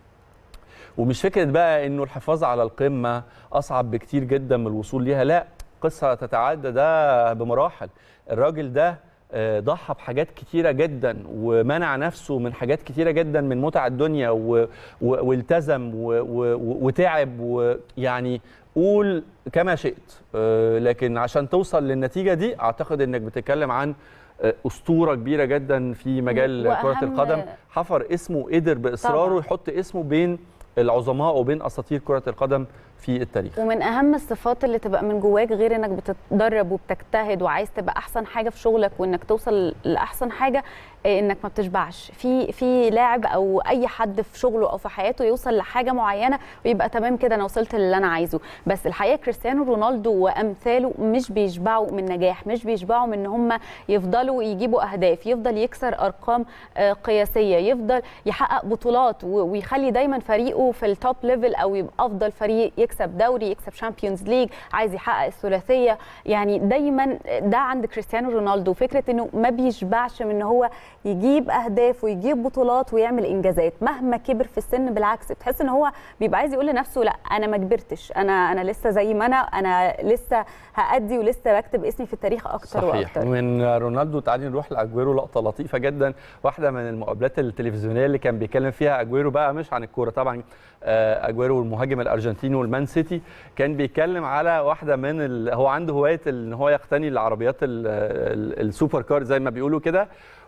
ومش فكره بقى انه الحفاظ على القمه اصعب بكتير جدا من الوصول ليها لا قصه تتعدى ده بمراحل الراجل ده آه، ضحى بحاجات كتيرة جدا ومنع نفسه من حاجات كتيرة جدا من متع الدنيا و... و... والتزم و... و... وتعب ويعني قول كما شئت آه، لكن عشان توصل للنتيجة دي أعتقد أنك بتتكلم عن آه، أسطورة كبيرة جدا في مجال كرة وأهم- القدم حفر اسمه قدر بإصراره طبعاً. يحط اسمه بين العظماء وبين أساطير كرة القدم في التاريخ ومن اهم الصفات اللي تبقى من جواك غير انك بتتدرب وبتجتهد وعايز تبقى احسن حاجه في شغلك وانك توصل لاحسن حاجه إيه، انك ما بتشبعش في في لاعب او اي حد في شغله او في حياته يوصل لحاجه معينه ويبقى تمام كده انا وصلت للي انا عايزه بس الحقيقه كريستيانو رونالدو وامثاله مش بيشبعوا من نجاح مش بيشبعوا من ان هم يفضلوا يجيبوا اهداف يفضل يكسر ارقام آه، قياسيه يفضل يحقق بطولات و- ويخلي دايما فريقه في التوب ليفل او يبقى افضل فريق يكسب دوري يكسب شامبيونز ليج عايز يحقق الثلاثيه يعني دايما ده عند كريستيانو رونالدو فكره انه ما بيشبعش من ان هو يجيب اهداف ويجيب بطولات ويعمل انجازات مهما كبر في السن بالعكس بتحس ان هو بيبقى عايز يقول لنفسه لا انا ما كبرتش انا انا لسه زي ما انا انا لسه هادي ولسه بكتب اسمي في التاريخ اكتر صحيح واكتر من رونالدو تعالي نروح لاجويرو لقطه لطيفه جدا واحده من المقابلات التلفزيونيه اللي كان بيتكلم فيها اجويرو بقى مش عن الكوره طبعا آه، اجويرو المهاجم الارجنتيني والمان سيتي كان بيتكلم على واحده من ال... هو عنده هوايه ال- ان هو يقتني العربيات ال... ال... السوبر كار زي ما بيقولوا كده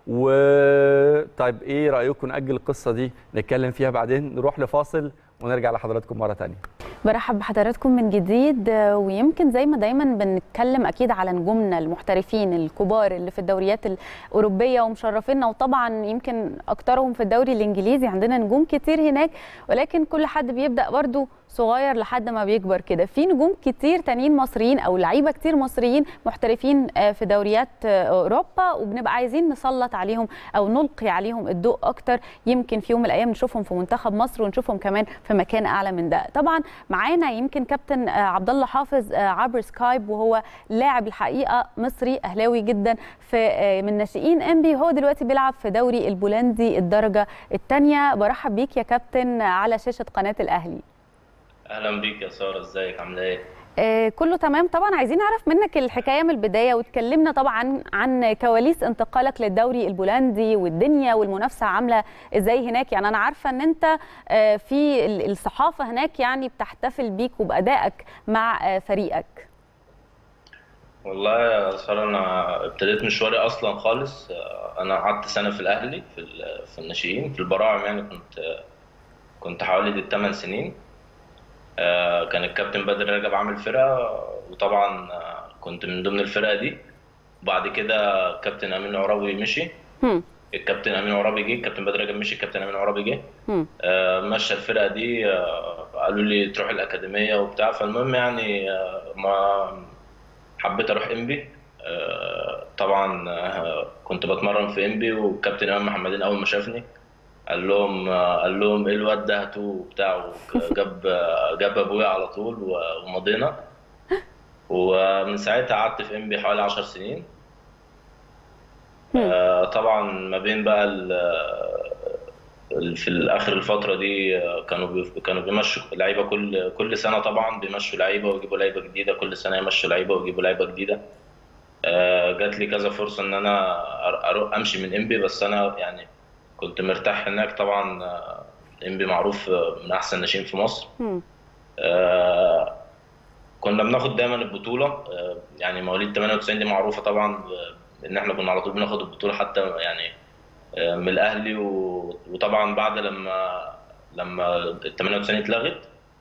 وطيب ايه رايكم ناجل القصه دي نتكلم فيها بعدين نروح لفاصل ونرجع لحضراتكم مره ثانيه برحب بحضراتكم من جديد ويمكن زي ما دايما بنتكلم اكيد على نجومنا المحترفين الكبار اللي في الدوريات الاوروبيه ومشرفينا وطبعا يمكن اكترهم في الدوري الانجليزي عندنا نجوم كتير هناك ولكن كل حد بيبدا برضو صغير لحد ما بيكبر كده في نجوم كتير تانيين مصريين او لعيبه كتير مصريين محترفين في دوريات اوروبا وبنبقى عايزين نسلط عليهم او نلقي عليهم الضوء اكتر يمكن في يوم من الايام نشوفهم في منتخب مصر ونشوفهم كمان في مكان اعلى من ده طبعا معانا يمكن كابتن عبد الله حافظ عبر سكايب وهو لاعب الحقيقه مصري اهلاوي جدا في من ناشئين انبي وهو دلوقتي بيلعب في دوري البولندي الدرجه الثانيه برحب بيك يا كابتن على شاشه قناه الاهلي اهلا بيك يا ساره ازيك عامله ايه آه كله تمام طبعا عايزين نعرف منك الحكايه من البدايه وتكلمنا طبعا عن كواليس انتقالك للدوري البولندي والدنيا والمنافسه عامله ازاي هناك يعني انا عارفه ان انت آه في الصحافه هناك يعني بتحتفل بيك وبادائك مع آه فريقك والله يا ساره انا ابتديت مشواري اصلا خالص انا قعدت سنه في الاهلي في في الناشئين في البراعم يعني كنت كنت حوالي 8 سنين كان الكابتن بدر رجب عامل فرقه وطبعا كنت من ضمن الفرقه دي وبعد كده الكابتن امين عرابي مشي الكابتن امين عرابي جه الكابتن بدر رجب مشي الكابتن امين عرابي جه مشى الفرقه دي قالوا لي تروح الاكاديميه وبتاع فالمهم يعني ما حبيت اروح انبي طبعا كنت بتمرن في انبي والكابتن امام محمدين اول ما شافني قال لهم قال لهم ايه الواد ده هاتوه وبتاع جاب جاب ابويا على طول ومضينا ومن ساعتها قعدت في ام بي حوالي 10 سنين طبعا ما بين بقى في اخر الفتره دي كانوا كانوا بيمشوا لعيبه كل كل سنه طبعا بيمشوا لعيبه ويجيبوا لعيبه جديده كل سنه يمشوا لعيبه ويجيبوا لعيبه جديده جات لي كذا فرصه ان انا اروح امشي من ام بي بس انا يعني كنت مرتاح هناك طبعا انبي معروف من احسن الناشئين في مصر آه كنا بناخد دايما البطوله آه يعني مواليد 98 دي معروفه طبعا ان احنا كنا على طول بناخد البطوله حتى يعني آه من الاهلي وطبعا بعد لما لما ال 98 اتلغت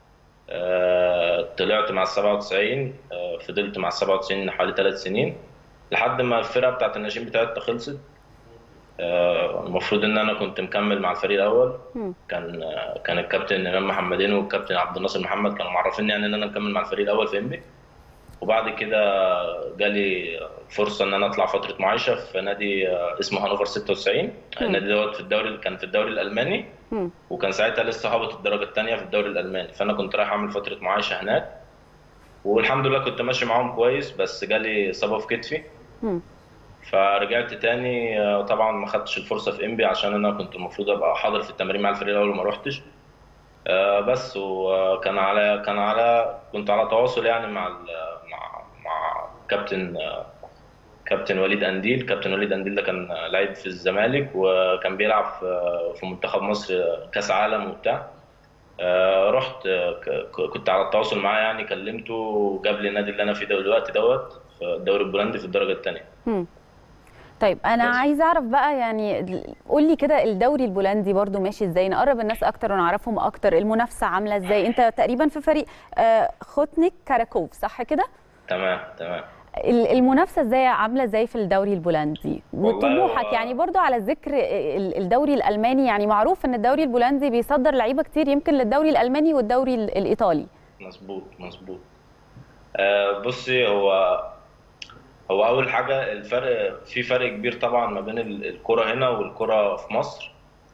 طلعت مع ال 97 فضلت مع ال 97 حوالي ثلاث سنين لحد ما الفرقه بتاعت الناشئين بتاعتنا خلصت المفروض ان انا كنت مكمل مع الفريق الاول كان كان الكابتن امام محمدين والكابتن عبد الناصر محمد كانوا معرفيني يعني ان انا مكمل مع الفريق الاول في انبي وبعد كده جالي فرصه ان انا اطلع فتره معايشه في نادي اسمه هانوفر 96 النادي دوت في الدوري كان في الدوري الالماني وكان ساعتها لسه هبط الدرجه الثانيه في الدوري الالماني فانا كنت رايح اعمل فتره معايشه هناك والحمد لله كنت ماشي معاهم كويس بس جالي اصابه في كتفي فرجعت تاني طبعا ما خدتش الفرصه في انبي عشان انا كنت المفروض ابقى حاضر في التمرين مع الفريق الاول وما روحتش بس وكان على كان على كنت على تواصل يعني مع مع مع كابتن كابتن وليد انديل كابتن وليد انديل ده كان لعيب في الزمالك وكان بيلعب في منتخب مصر كاس عالم وبتاع رحت كنت على التواصل معاه يعني كلمته وجاب لي النادي اللي انا فيه دلوقتي دوت في الدوري البولندي في الدرجه الثانيه طيب انا عايزه اعرف بقى يعني قول لي كده الدوري البولندي برضو ماشي ازاي نقرب الناس اكتر ونعرفهم اكتر المنافسه عامله ازاي انت تقريبا في فريق خوتنيك كاراكوف صح كده تمام تمام المنافسه ازاي عامله ازاي في الدوري البولندي وطموحك يعني برضو على ذكر الدوري الالماني يعني معروف ان الدوري البولندي بيصدر لعيبه كتير يمكن للدوري الالماني والدوري الايطالي مظبوط مظبوط آه بصي هو هو اول حاجه الفرق في فرق كبير طبعا ما بين الكره هنا والكره في مصر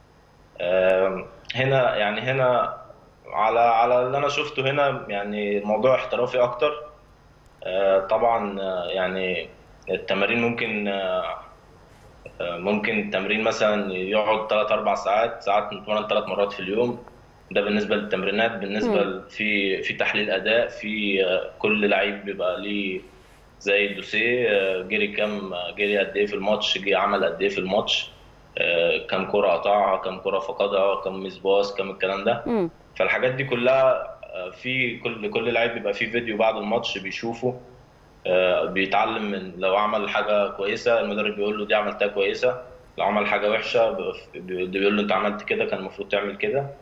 هنا يعني هنا على على اللي انا شفته هنا يعني الموضوع احترافي اكتر طبعا يعني التمارين ممكن ممكن التمرين مثلا يقعد 3 4 ساعات ساعات نتمرن ثلاث مرات في اليوم ده بالنسبه للتمرينات بالنسبه م. في في تحليل اداء في كل لعيب بيبقى ليه زي الدوسيه جري كام جري قد ايه في الماتش جه عمل قد ايه في الماتش كام كره قطعها كام كره فقدها كام ميس باص كام الكلام ده م. فالحاجات دي كلها في كل كل لعيب بيبقى فيه فيديو بعد الماتش بيشوفه بيتعلم من لو عمل حاجه كويسه المدرب بيقول له دي عملتها كويسه لو عمل حاجه وحشه بيقول له انت عملت كده كان المفروض تعمل كده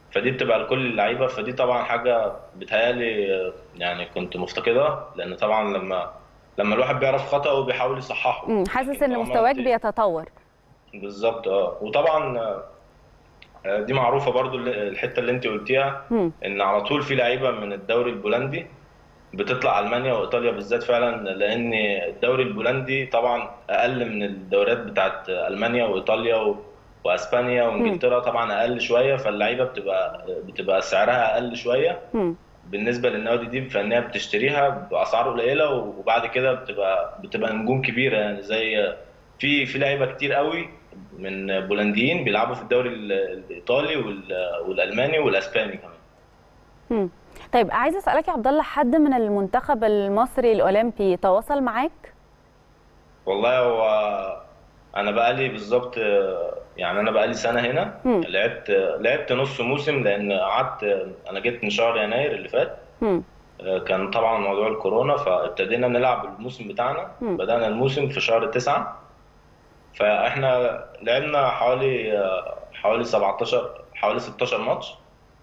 فدي بتبقى لكل اللعيبه فدي طبعا حاجه بتهيالي آه، يعني كنت مفتقدها لان طبعا لما لما الواحد بيعرف خطأه بيحاول يصححه مم. حاسس لكن ان طالما مستواك انت- بيتطور بالظبط اه وطبعا آه، دي معروفه برضو اللي- الحته اللي انت قلتيها مم. ان على طول في لعيبه من الدوري البولندي بتطلع المانيا وايطاليا بالذات فعلا لان الدوري البولندي طبعا اقل من الدوريات بتاعت المانيا وايطاليا و... واسبانيا وانجلترا طبعا اقل شويه فاللعيبه بتبقى بتبقى سعرها اقل شويه مم. بالنسبه للنوادي دي فانها بتشتريها باسعار قليله وبعد كده بتبقى بتبقى نجوم كبيره يعني زي في في لعيبه كتير قوي من بولنديين بيلعبوا في الدوري ال- الايطالي وال- والالماني والاسباني كمان مم. طيب عايزه اسالك يا عبد الله حد من المنتخب المصري الاولمبي تواصل معاك والله هو انا بقالي بالظبط يعني انا بقالي سنه هنا مم. لعبت لعبت نص موسم لان قعدت انا جيت من شهر يناير اللي فات مم. كان طبعا موضوع الكورونا فابتدينا نلعب الموسم بتاعنا مم. بدأنا الموسم في شهر تسعة فاحنا لعبنا حوالي حوالي 17 حوالي 16 ماتش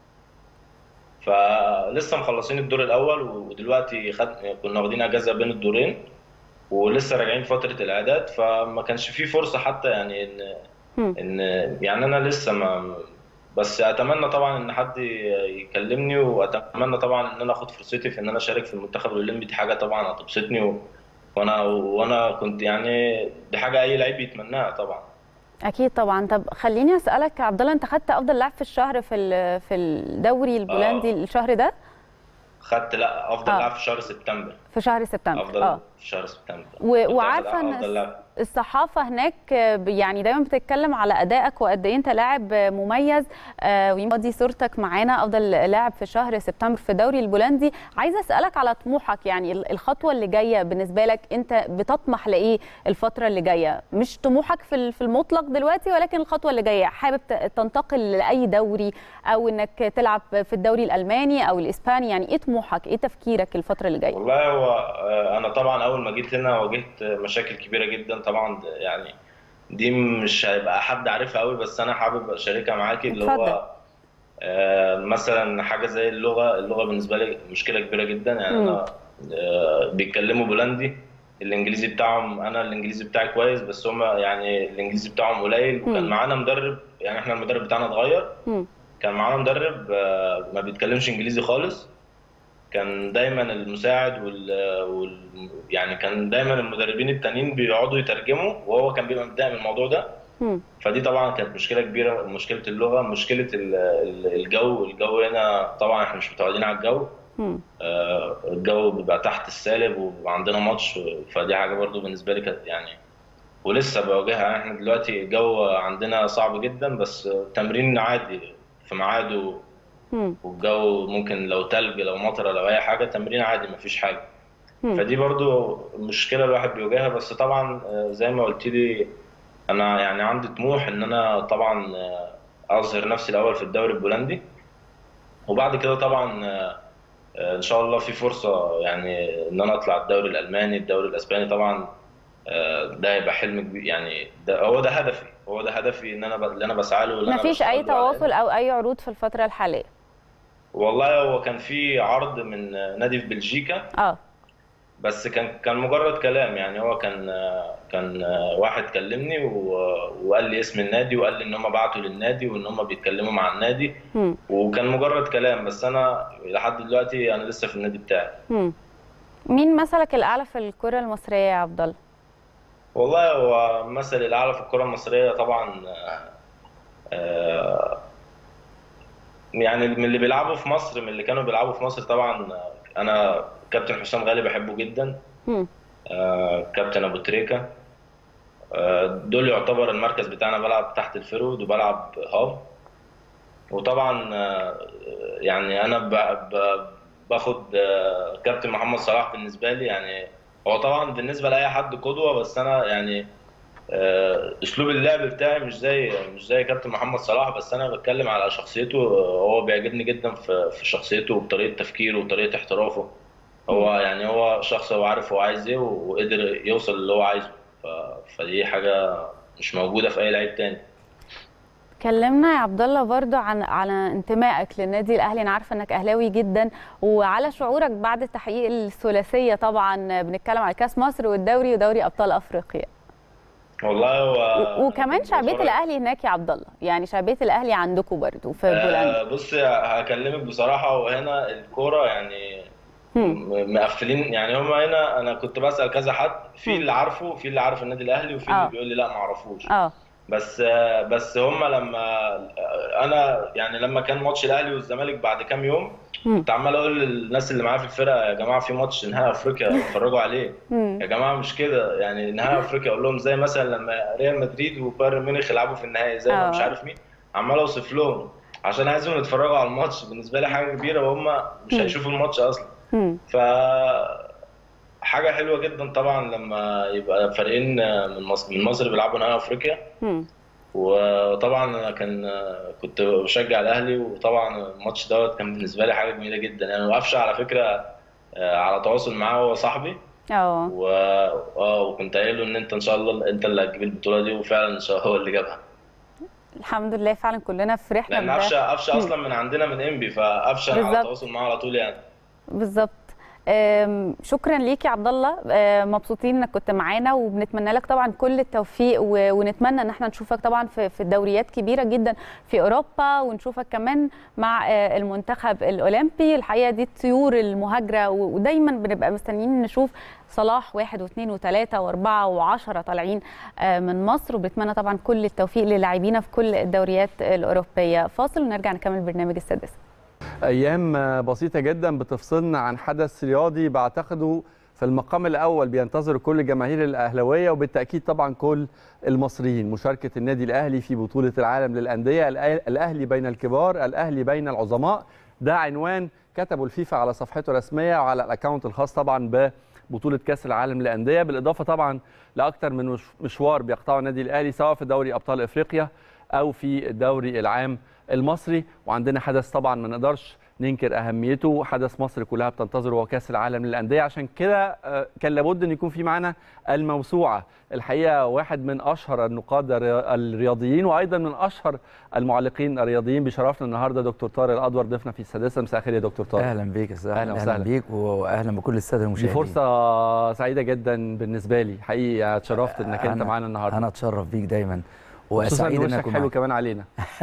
فلسه مخلصين الدور الاول ودلوقتي خد كنا واخدين اجازه بين الدورين ولسه راجعين فتره الاعداد فما كانش في فرصه حتى يعني ان مم. ان يعني انا لسه ما بس اتمنى طبعا ان حد يكلمني واتمنى طبعا ان انا اخد فرصتي في ان انا اشارك في المنتخب الاولمبي دي حاجه طبعا هتبسطني و... وانا وانا كنت يعني دي حاجه اي لعيب يتمناها طبعا اكيد طبعا طب خليني اسالك يا عبد الله انت خدت افضل لاعب في الشهر في ال- في الدوري البولندي الشهر ده خدت لا افضل آه. لاعب في شهر سبتمبر في شهر سبتمبر افضل اه في شهر سبتمبر و- كنت وعارفه أفضل- ان أفضل لاعب. الصحافه هناك ب- يعني دايما بتتكلم على ادائك وقد ايه انت لاعب مميز آه، ويمكن دي صورتك معانا افضل لاعب في شهر سبتمبر في الدوري البولندي عايزه اسالك على طموحك يعني ال- الخطوه اللي جايه بالنسبه لك انت بتطمح لايه الفتره اللي جايه مش طموحك في ال- في المطلق دلوقتي ولكن الخطوه اللي جايه حابب ت- تنتقل لاي دوري او انك تلعب في الدوري الالماني او الاسباني يعني ايه طموحك ايه تفكيرك الفتره اللي جايه والله هو آه، انا طبعا اول ما جيت هنا واجهت مشاكل كبيره جدا طبعا يعني دي مش هيبقى حد عارفها قوي بس انا حابب اشاركها معاكي اللي اتفضل. هو آه، مثلا حاجه زي اللغه اللغه بالنسبه لي مشكله كبيره جدا يعني انا آه، بيتكلموا بولندي الانجليزي بتاعهم انا الانجليزي بتاعي كويس بس هم يعني الانجليزي بتاعهم قليل وكان مم. معانا مدرب يعني احنا المدرب بتاعنا اتغير مم. كان معانا مدرب آه، ما بيتكلمش انجليزي خالص كان دايما المساعد وال... وال... يعني كان دايما المدربين التانيين بيقعدوا يترجموا وهو كان بيبقى متضايق من الموضوع ده مم. فدي طبعا كانت مشكله كبيره مشكله اللغه مشكله ال- ال- الجو الجو هنا طبعا احنا مش متعودين على الجو مم. آه، الجو بيبقى تحت السالب وعندنا ماتش فدي حاجه برضو بالنسبه لي كانت يعني ولسه بواجهها احنا دلوقتي الجو عندنا صعب جدا بس تمرين عادي في ميعاده مم. والجو ممكن لو تلج لو مطره لو اي حاجه تمرين عادي مفيش حاجه مم. فدي برضو مشكله الواحد بيواجهها بس طبعا آه، زي ما قلت لي انا يعني عندي طموح ان انا طبعا آه، اظهر نفسي الاول في الدوري البولندي وبعد كده طبعا آه، آه، ان شاء الله في فرصه يعني ان انا اطلع الدوري الالماني الدوري الاسباني طبعا آه، ده هيبقى حلم كبير يعني ده هو ده هدفي هو ده هدفي ان انا ب- اللي انا بسعى له واللي أنا مفيش اي بشتغل له عليه. تواصل او اي عروض في الفتره الحاليه والله هو كان في عرض من نادي في بلجيكا اه بس كان كان مجرد كلام يعني هو كان كان واحد كلمني و- وقال لي اسم النادي وقال لي ان هم بعتوا للنادي وان هم بيتكلموا مع النادي مم. وكان مجرد كلام بس انا لحد دلوقتي انا لسه في النادي بتاعي مم. مين مثلك الاعلى في الكره المصريه يا عبد الله والله هو مثل الاعلى في الكره المصريه طبعا آه، يعني من اللي بيلعبوا في مصر من اللي كانوا بيلعبوا في مصر طبعا انا كابتن حسام غالي بحبه جدا مم. آه، كابتن ابو تريكه آه، دول يعتبر المركز بتاعنا بلعب تحت الفرود وبلعب هاف وطبعا آه، يعني انا ب- ب- باخد آه، كابتن محمد صلاح بالنسبه لي يعني هو طبعا بالنسبه لاي حد قدوه بس انا يعني آه، اسلوب اللعب بتاعي مش زي مش زي كابتن محمد صلاح بس انا بتكلم على شخصيته آه، هو بيعجبني جدا في في شخصيته وطريقه تفكيره وطريقه احترافه هو يعني هو شخص هو عارف هو عايز ايه وقدر يوصل اللي هو عايزه ف- فدي حاجه مش موجوده في اي لعيب تاني كلمنا يا عبد الله برضو عن على انتمائك للنادي الاهلي انا عارفه انك اهلاوي جدا وعلى شعورك بعد تحقيق الثلاثيه طبعا بنتكلم على كاس مصر والدوري ودوري ابطال افريقيا والله هو و- وكمان شعبيه بصراحة- الاهلي هناك يا عبد الله يعني شعبيه الاهلي عندكم برضو في بولندا آه بص هكلمك بصراحه وهنا الكوره يعني م- مقفلين يعني هم هنا انا كنت بسال كذا حد في اللي عارفه في اللي عارف النادي الاهلي وفي آه. اللي بيقول لي لا ما اعرفوش اه بس بس هم لما انا يعني لما كان ماتش الاهلي والزمالك بعد كام يوم كنت عمال اقول للناس اللي معايا في الفرقه يا جماعه في ماتش نهائي افريقيا اتفرجوا عليه يا جماعه مش كده يعني نهائي افريقيا اقول لهم زي مثلا لما ريال مدريد وبايرن ميونخ يلعبوا في النهائي زي ما آه. مش عارف مين عمال اوصف لهم عشان عايزهم يتفرجوا على الماتش بالنسبه لي حاجه كبيره وهم مش هيشوفوا الماتش اصلا مم. ف حاجه حلوه جدا طبعا لما يبقى فريقين من مصر من مصر بيلعبوا نهائي افريقيا مم. وطبعا انا كان كنت بشجع الاهلي وطبعا الماتش دوت كان بالنسبه لي حاجه جميله جدا يعني وقفشه على فكره آه، على تواصل معاه هو صاحبي اه و... اه وكنت قايل له ان انت ان شاء الله انت اللي هتجيب البطوله دي وفعلا ان شاء الله هو اللي جابها الحمد لله فعلا كلنا فرحنا لان بده. قفشه قفشه اصلا من عندنا من انبي فقفشه أنا على بالظبط. تواصل معاه على طول يعني بالظبط أم، شكرا ليك يا عبد الله أم، مبسوطين انك كنت معانا وبنتمنى لك طبعا كل التوفيق و- ونتمنى ان احنا نشوفك طبعا في في دوريات كبيره جدا في اوروبا ونشوفك كمان مع آه، المنتخب الاولمبي الحقيقه دي الطيور المهاجره و- ودايما بنبقى مستنيين نشوف صلاح واحد واثنين وثلاثه واربعه وعشره طالعين آه، من مصر وبنتمنى طبعا كل التوفيق للاعبينا في كل الدوريات الاوروبيه فاصل ونرجع نكمل برنامج السادسه ايام بسيطه جدا بتفصلنا عن حدث رياضي بعتقده في المقام الاول بينتظر كل جماهير الاهلاويه وبالتاكيد طبعا كل المصريين مشاركه النادي الاهلي في بطوله العالم للانديه الأ- الاهلي بين الكبار الاهلي بين العظماء ده عنوان كتبه الفيفا على صفحته الرسميه وعلى الاكونت الخاص طبعا ببطوله كاس العالم للانديه بالاضافه طبعا لاكثر من مش- مشوار بيقطعه النادي الاهلي سواء في دوري ابطال افريقيا او في الدوري العام المصري وعندنا حدث طبعا ما نقدرش ننكر اهميته حدث مصر كلها بتنتظره هو كاس العالم للانديه عشان كده آه، كان لابد ان يكون في معنا الموسوعه الحقيقه واحد من اشهر النقاد الري- الرياضيين وايضا من اشهر المعلقين الرياضيين بشرفنا النهارده دكتور طارق الادور ضيفنا في السادسه مساء الخير يا دكتور طارق اهلا بيك يا استاذ أهلا اهلا, وسهلا. أهلا بيك واهلا بكل الساده دي المشاهدين فرصه سعيده جدا بالنسبه لي حقيقي اتشرفت انك انت أنا- معانا النهارده انا اتشرف بيك دايما خصوصا وسعيد ان ان وشك اكون حلو معاك. كمان علينا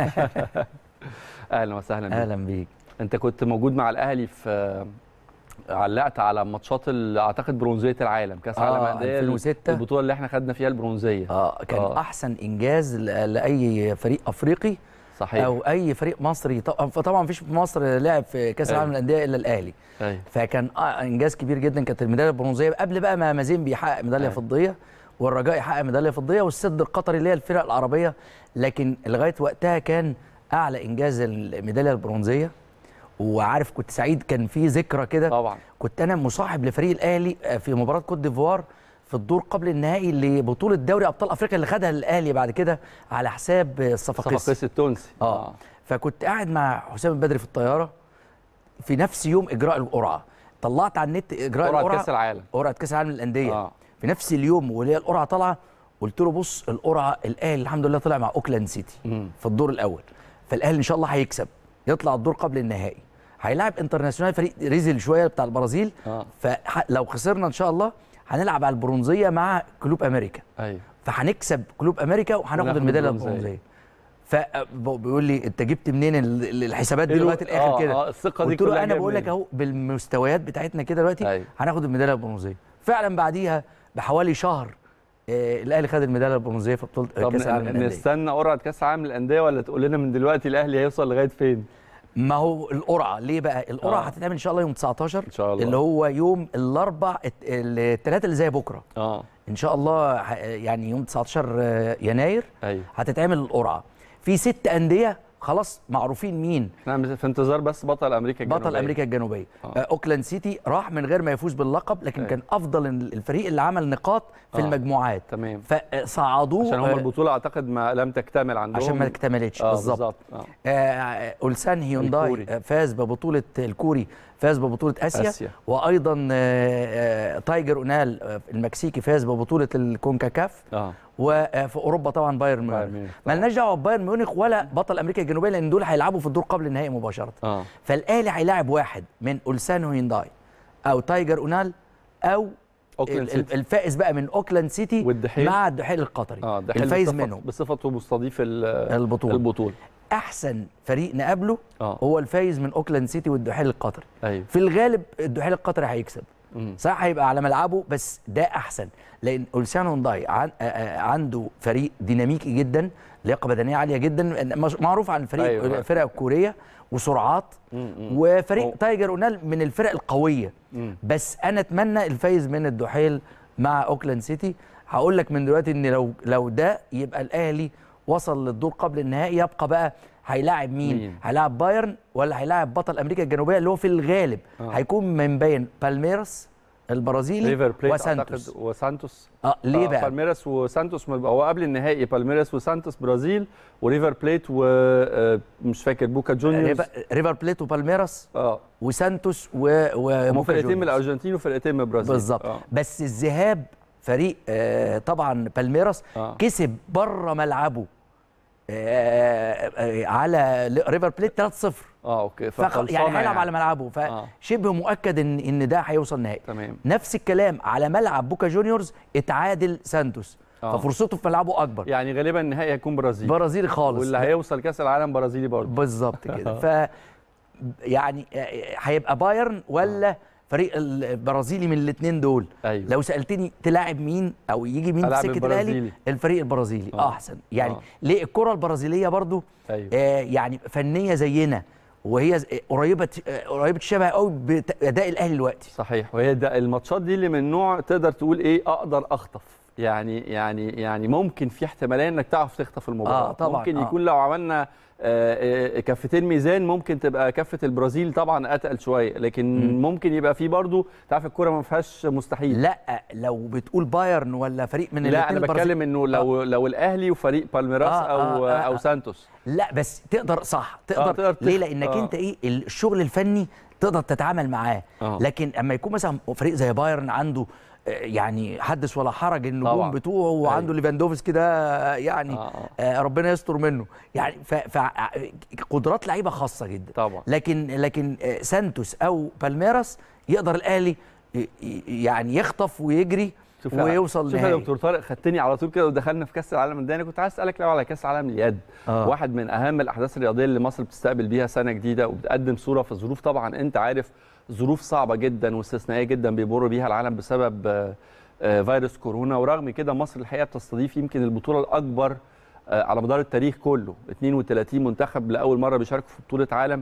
اهلا وسهلا بيك اهلا بيك انت كنت موجود مع الاهلي في علقت على ماتشات ال- اعتقد برونزيه العالم كاس آه، العالم للانديه 2006. البطوله اللي احنا خدنا فيها البرونزيه اه كان آه. آه. احسن انجاز ل- لاي فريق افريقي صحيح او اي فريق مصري ط- فطبعا مفيش في مصر لعب في كاس أيوة. العالم للانديه الا الاهلي ايوه فكان آه انجاز كبير جدا كانت الميداليه البرونزيه قبل بقى ما مازين بيحقق ميداليه أيوة. فضيه والرجاء يحقق ميداليه فضيه والسد القطري اللي هي الفرق العربيه لكن لغايه وقتها كان اعلى انجاز الميداليه البرونزيه وعارف كنت سعيد كان في ذكرى كده طبعا كنت انا مصاحب لفريق الاهلي في مباراه كوت ديفوار في الدور قبل النهائي لبطوله دوري ابطال افريقيا اللي خدها الاهلي بعد كده على حساب الصفاقسي صفاقسي التونسي اه فكنت قاعد مع حسام البدري في الطياره في نفس يوم اجراء القرعه طلعت على النت اجراء قرعة القرعه كاس العالم قرعه كاس العالم للانديه آه. في نفس اليوم وهي القرعه طالعه قلت له بص القرعه الاهلي الحمد لله طلع مع اوكلاند سيتي مم. في الدور الاول فالاهلي ان شاء الله هيكسب يطلع الدور قبل النهائي هيلاعب انترناسيونال فريق ريزل شويه بتاع البرازيل آه. فلو خسرنا ان شاء الله هنلعب على البرونزيه مع كلوب امريكا ايوه فهنكسب كلوب امريكا وهناخد وناخد الميداليه البرونزية. البرونزيه فبيقول لي انت جبت منين ال- ال- الحسابات دي حلو. لغايه الاخر آه، كده آه، الثقة دي قلت له كلها انا جاية بقول لك منين؟ اهو بالمستويات بتاعتنا كده دلوقتي أيوة. هناخد الميداليه البرونزيه فعلا بعديها بحوالي شهر آه، الاهلي خد الميداليه البرونزيه في بطوله طب كاس العالم ن- للانديه نستنى قرعه كاس العالم للانديه ولا تقول لنا من دلوقتي الاهلي هيوصل لغايه فين ما هو القرعه ليه بقى القرعه آه. هتتعمل ان شاء الله يوم 19 إن شاء الله. اللي هو يوم الاربع الثلاثه اللي زي بكره اه ان شاء الله ه- يعني يوم 19 يناير ايوه هتتعمل القرعه في ست انديه خلاص معروفين مين احنا في انتظار بس بطل امريكا الجنوبيه بطل امريكا الجنوبيه آه. آه. اوكلاند سيتي راح من غير ما يفوز باللقب لكن أيوة. كان افضل الفريق اللي عمل نقاط في آه. المجموعات تمام فصعدوه عشان هم آه، البطوله اعتقد ما لم تكتمل عندهم عشان ما اكتملتش آه بالظبط بالظبط آه. آه، اولسان هيونداي الكوري. آه، فاز ببطوله الكوري فاز ببطوله اسيا, آسيا. وايضا آه، آه، تايجر اونال آه، المكسيكي فاز ببطوله الكونكاكاف اه وفي اوروبا طبعا بايرن بايرن ميونخ ميونخ طبعاً. مالناش دعوه ببايرن ميونخ ولا بطل امريكا الجنوبيه لان دول هيلعبوا في الدور قبل النهائي مباشره اه فالاهلي هيلاعب واحد من اولسان هوينداي او تايجر اونال او أوكلاند ال- ال- سيتي. الفائز بقى من اوكلاند سيتي والدحيل. مع الدحيل القطري اه ده حلو الفايز بصفة- منهم بصفته مستضيف ال- البطوله البطوله احسن فريق نقابله اه هو الفايز من اوكلاند سيتي والدحيل القطري ايوه في الغالب الدحيل القطري هيكسب مم. صح هيبقى على ملعبه بس ده احسن لان اولسان هونداي عن آه، آه، عنده فريق ديناميكي جدا لياقه بدنيه عاليه جدا مش- معروف عن الفريق أيوة. أيوة. الفرق الكوريه وسرعات مم. وفريق أو- تايجر اونال من الفرق القويه مم. بس انا اتمنى الفايز من الدحيل مع اوكلاند سيتي هقول لك من دلوقتي ان لو لو ده يبقى الاهلي وصل للدور قبل النهائي يبقى بقى هيلاعب مين؟ مين؟ هيلاعب بايرن ولا هيلاعب بطل امريكا الجنوبيه اللي هو في الغالب آه. هيكون من بين بالميراس البرازيلي ريفر بليت وسانتوس أعتقد وسانتوس اه ليه آه، بقى؟ بالميراس وسانتوس ما- هو قبل النهائي بالميراس وسانتوس برازيل وريفر بليت ومش فاكر بوكا جونيورز ريفر, ريفر بليت وبالميراس اه وسانتوس و هم وبوكا فرقتين من جونيورز. الارجنتين وفرقتين من البرازيل بالظبط آه. بس الذهاب فريق آه طبعا بالميراس آه. كسب بره ملعبه آه آه على ريفر بليت 3-0 اه اوكي فخ... فخلصانة يعني هيلعب على ملعبه آه. فشبه مؤكد ان ان ده هيوصل نهائي تمام نفس الكلام على ملعب بوكا جونيورز اتعادل سانتوس آه. ففرصته في ملعبه اكبر يعني غالبا النهائي هيكون برازيل برازيلي خالص واللي هيوصل كاس العالم برازيلي برضه بالظبط كده ف يعني هيبقى بايرن ولا فريق البرازيلي من الاثنين دول ايوه لو سالتني تلاعب مين او يجي مين في ألعب سكه البرازيلي. الاهلي الفريق البرازيلي آه. احسن يعني آه. ليه الكره البرازيليه برضو ايوه آه يعني فنيه زينا وهي ز- قريبه آه، قريبه الشبه قوي باداء الاهلي دلوقتي صحيح وهي ده الماتشات دي اللي من نوع تقدر تقول ايه اقدر اخطف يعني يعني يعني ممكن في احتماليه انك تعرف تخطف المباراه آه، طبعاً، ممكن آه. يكون لو عملنا آه، آه، كفتين ميزان ممكن تبقى كفه البرازيل طبعا اتقل شويه لكن مم. ممكن يبقى في برضه تعرف الكوره ما فيهاش مستحيل لا لو بتقول بايرن ولا فريق من لا الاتنين انا البرازيل- بتكلم انه لو لو الاهلي وفريق بالميراس آه، او آه، آه، او آه. سانتوس لا بس تقدر صح تقدر, تقدر تخ- ليه لانك آه. انت ايه الشغل الفني تقدر تتعامل معاه آه. لكن اما يكون مثلا فريق زي بايرن عنده آه، يعني حدث ولا حرج النجوم طبعاً. بتوعه وعنده ليفاندوفسكي ده آه، يعني آه، آه. آه ربنا يستر منه يعني ف ف قدرات لعيبه خاصه جدا طبعا لكن لكن آه، سانتوس او بالميراس يقدر الاهلي ي- ي- يعني يخطف ويجري شوف يا- ويوصل شوف يا نهائي دكتور طارق خدتني على طول كده ودخلنا في كاس العالم للانديه انا كنت عايز اسالك لو على كاس العالم لليد آه. واحد من اهم الاحداث الرياضيه اللي مصر بتستقبل بيها سنه جديده وبتقدم صوره في ظروف طبعا انت عارف ظروف صعبه جدا واستثنائيه جدا بيمر بيها العالم بسبب آه، آه، فيروس كورونا ورغم كده مصر الحقيقه بتستضيف يمكن البطوله الاكبر آه، على مدار التاريخ كله 32 منتخب لاول مره بيشاركوا في بطوله عالم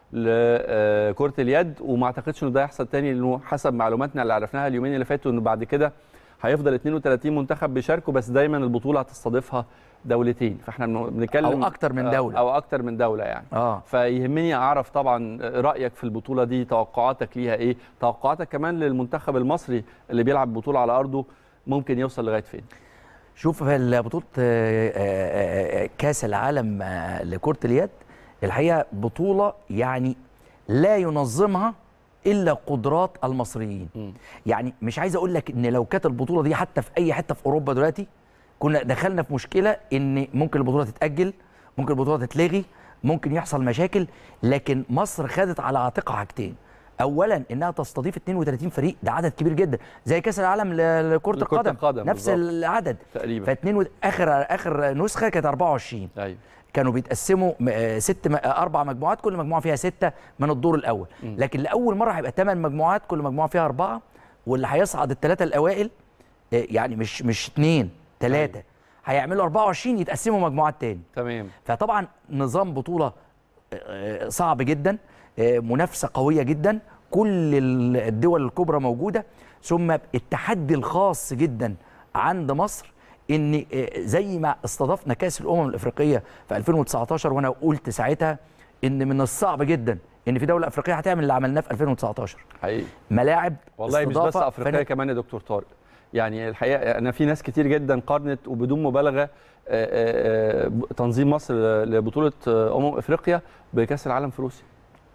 لكره اليد وما اعتقدش انه ده يحصل تاني لانه حسب معلوماتنا اللي عرفناها اليومين اللي فاتوا انه بعد كده هيفضل 32 منتخب بيشاركوا بس دايما البطوله هتستضيفها دولتين فاحنا بن- بنتكلم أو أكتر من آه، دولة. او اكتر من دوله يعني اه فيهمني اعرف طبعا رايك في البطوله دي توقعاتك ليها ايه توقعاتك كمان للمنتخب المصري اللي بيلعب بطوله على ارضه ممكن يوصل لغايه فين شوف في بطولة آه، آه، آه، كأس العالم آه، لكرة اليد الحقيقة بطولة يعني لا ينظمها إلا قدرات المصريين مم. يعني مش عايز أقول لك إن لو كانت البطولة دي حتى في أي حتة في أوروبا دلوقتي كنا دخلنا في مشكلة إن ممكن البطولة تتأجل ممكن البطولة تتلغي ممكن يحصل مشاكل لكن مصر خدت على عاتقها حاجتين اولا انها تستضيف 32 فريق ده عدد كبير جدا زي كاس العالم ل- لكره لكرة القدم القدم نفس بالظبط. العدد تقريبا فاتنين و... اخر اخر نسخه كانت 24 ايوه كانوا بيتقسموا م- آه، ست م... آه، اربع مجموعات كل مجموعه فيها سته من الدور الاول مم. لكن لاول مره هيبقى ثمان مجموعات كل مجموعه فيها اربعه واللي هيصعد الثلاثه الاوائل آه، يعني مش مش اثنين ثلاثه هيعملوا 24 يتقسموا مجموعات تاني تمام فطبعا نظام بطوله آه، صعب جدا آه، منافسه قويه جدا كل ال- الدول الكبرى موجوده ثم التحدي الخاص جدا عند مصر ان آه، زي ما استضفنا كاس الامم الافريقيه في 2019 وانا قلت ساعتها ان من الصعب جدا ان في دوله افريقيه هتعمل اللي عملناه في 2019 حقيقي ملاعب والله مش بس استضافة افريقيا فن- كمان يا دكتور طارق يعني الحقيقه انا في ناس كتير جدا قارنت وبدون مبالغه آه، آه، آه، تنظيم مصر لبطوله آه، امم افريقيا بكاس العالم في روسيا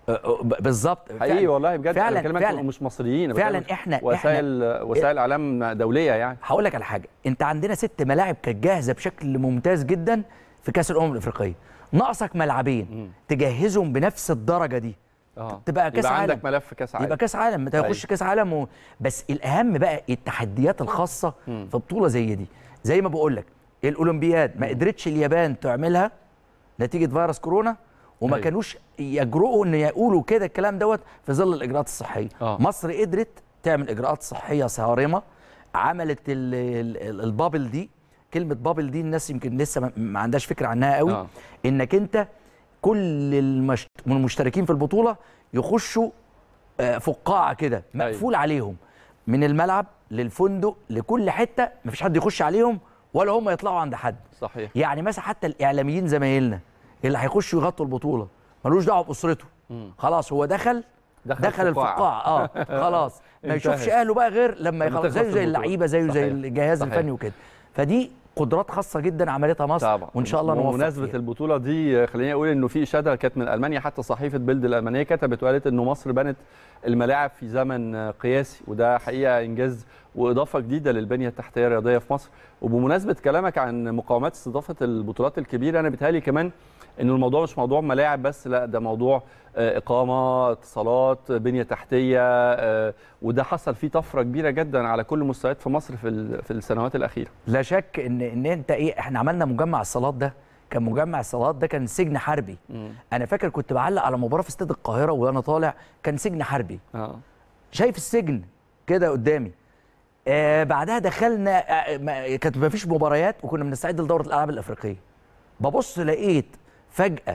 ب- بالظبط حقيقي فعلاً. والله بجد فعلا أنا بكلمك فعلا مش مصريين أنا فعلاً بكلمك إحنا- وسائل وسائل اعلام دوليه يعني هقول لك على حاجه انت عندنا ست ملاعب كانت جاهزه بشكل ممتاز جدا في كاس الامم الافريقيه ناقصك ملعبين تجهزهم بنفس الدرجه دي اه تبقى كاس يبقى عالم عندك ملف كاس عالم يبقى كاس عالم انت هيخش أيوة. كاس عالم و... بس الاهم بقى التحديات الخاصه في بطوله زي دي زي ما بقول لك الاولمبياد ما قدرتش اليابان تعملها نتيجه فيروس كورونا وما أيوة. كانوش يجرؤوا ان يقولوا كده الكلام دوت في ظل الاجراءات الصحيه آه. مصر قدرت تعمل اجراءات صحيه صارمه عملت ال... ال... البابل دي كلمه بابل دي الناس يمكن لسه ما- ما عندهاش فكره عنها قوي آه. انك انت كل المشت... من المشتركين في البطوله يخشوا آه، فقاعه كده مقفول عليهم من الملعب للفندق لكل حته مفيش حد يخش عليهم ولا هم يطلعوا عند حد صحيح يعني مثلا حتى الاعلاميين زمايلنا اللي هيخشوا يغطوا البطوله ملوش دعوه باسرته خلاص هو دخل دخل دخل, الفقاعة. الفقاعه اه خلاص ما انتهت. يشوفش اهله بقى غير لما لما يخلص تخلص زيه زي البطولة. اللعيبه زيه زي صحيح. الجهاز صحيح. الفني وكده فدي قدرات خاصه جدا عملتها مصر طبعا وان شاء الله نوفق بمناسبه فيها. البطوله دي خليني اقول انه في اشاده كانت من المانيا حتى صحيفه بيلد الالمانيه كتبت وقالت انه مصر بنت الملاعب في زمن قياسي وده حقيقه انجاز واضافه جديده للبنيه التحتيه الرياضيه في مصر وبمناسبه كلامك عن مقاومات استضافه البطولات الكبيره انا بيتهيألي كمان انه الموضوع مش موضوع ملاعب بس لا ده موضوع آه، اقامه اتصالات بنيه تحتيه آه، وده حصل فيه طفره كبيره جدا على كل المستويات في مصر في ال- في السنوات الاخيره لا شك ان ان انت ايه احنا عملنا مجمع الصالات ده كان مجمع الصالات ده كان سجن حربي انا فاكر كنت بعلق على مباراه في استاد القاهره وانا طالع كان سجن حربي اه شايف السجن كده قدامي آه بعدها دخلنا آه ما- كانت ما فيش مباريات وكنا بنستعد لدوره الالعاب الافريقيه ببص لقيت فجاه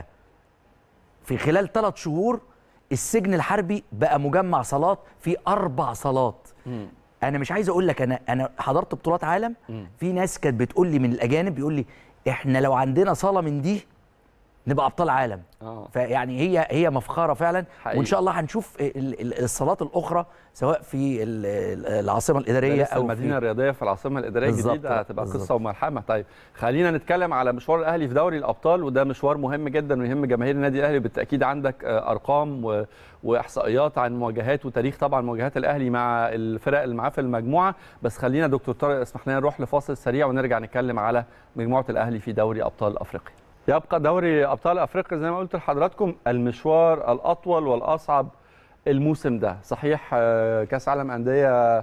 في خلال ثلاث شهور السجن الحربي بقى مجمع صالات فيه اربع صالات انا مش عايز اقول لك انا انا حضرت بطولات عالم في ناس كانت بتقول لي من الاجانب بيقول لي احنا لو عندنا صاله من دي نبقى ابطال عالم اه فيعني هي هي مفخره فعلا حقيقي. وان شاء الله هنشوف ال- ال- الصالات الاخرى سواء في ال- ال- العاصمه الاداريه لسه او المدينه في الرياضيه في العاصمه الاداريه بالظبط، الجديده هتبقى بالظبط. قصه وملحمه طيب خلينا نتكلم على مشوار الاهلي في دوري الابطال وده مشوار مهم جدا ويهم جماهير النادي الاهلي بالتاكيد عندك آه، ارقام و... واحصائيات عن مواجهات وتاريخ طبعا مواجهات الاهلي مع الفرق اللي معاه في المجموعه بس خلينا دكتور طارق اسمح لنا نروح لفاصل سريع ونرجع نتكلم على مجموعه الاهلي في دوري ابطال افريقيا يبقى دوري ابطال افريقيا زي ما قلت لحضراتكم المشوار الاطول والاصعب الموسم ده صحيح آه، كاس عالم انديه آه،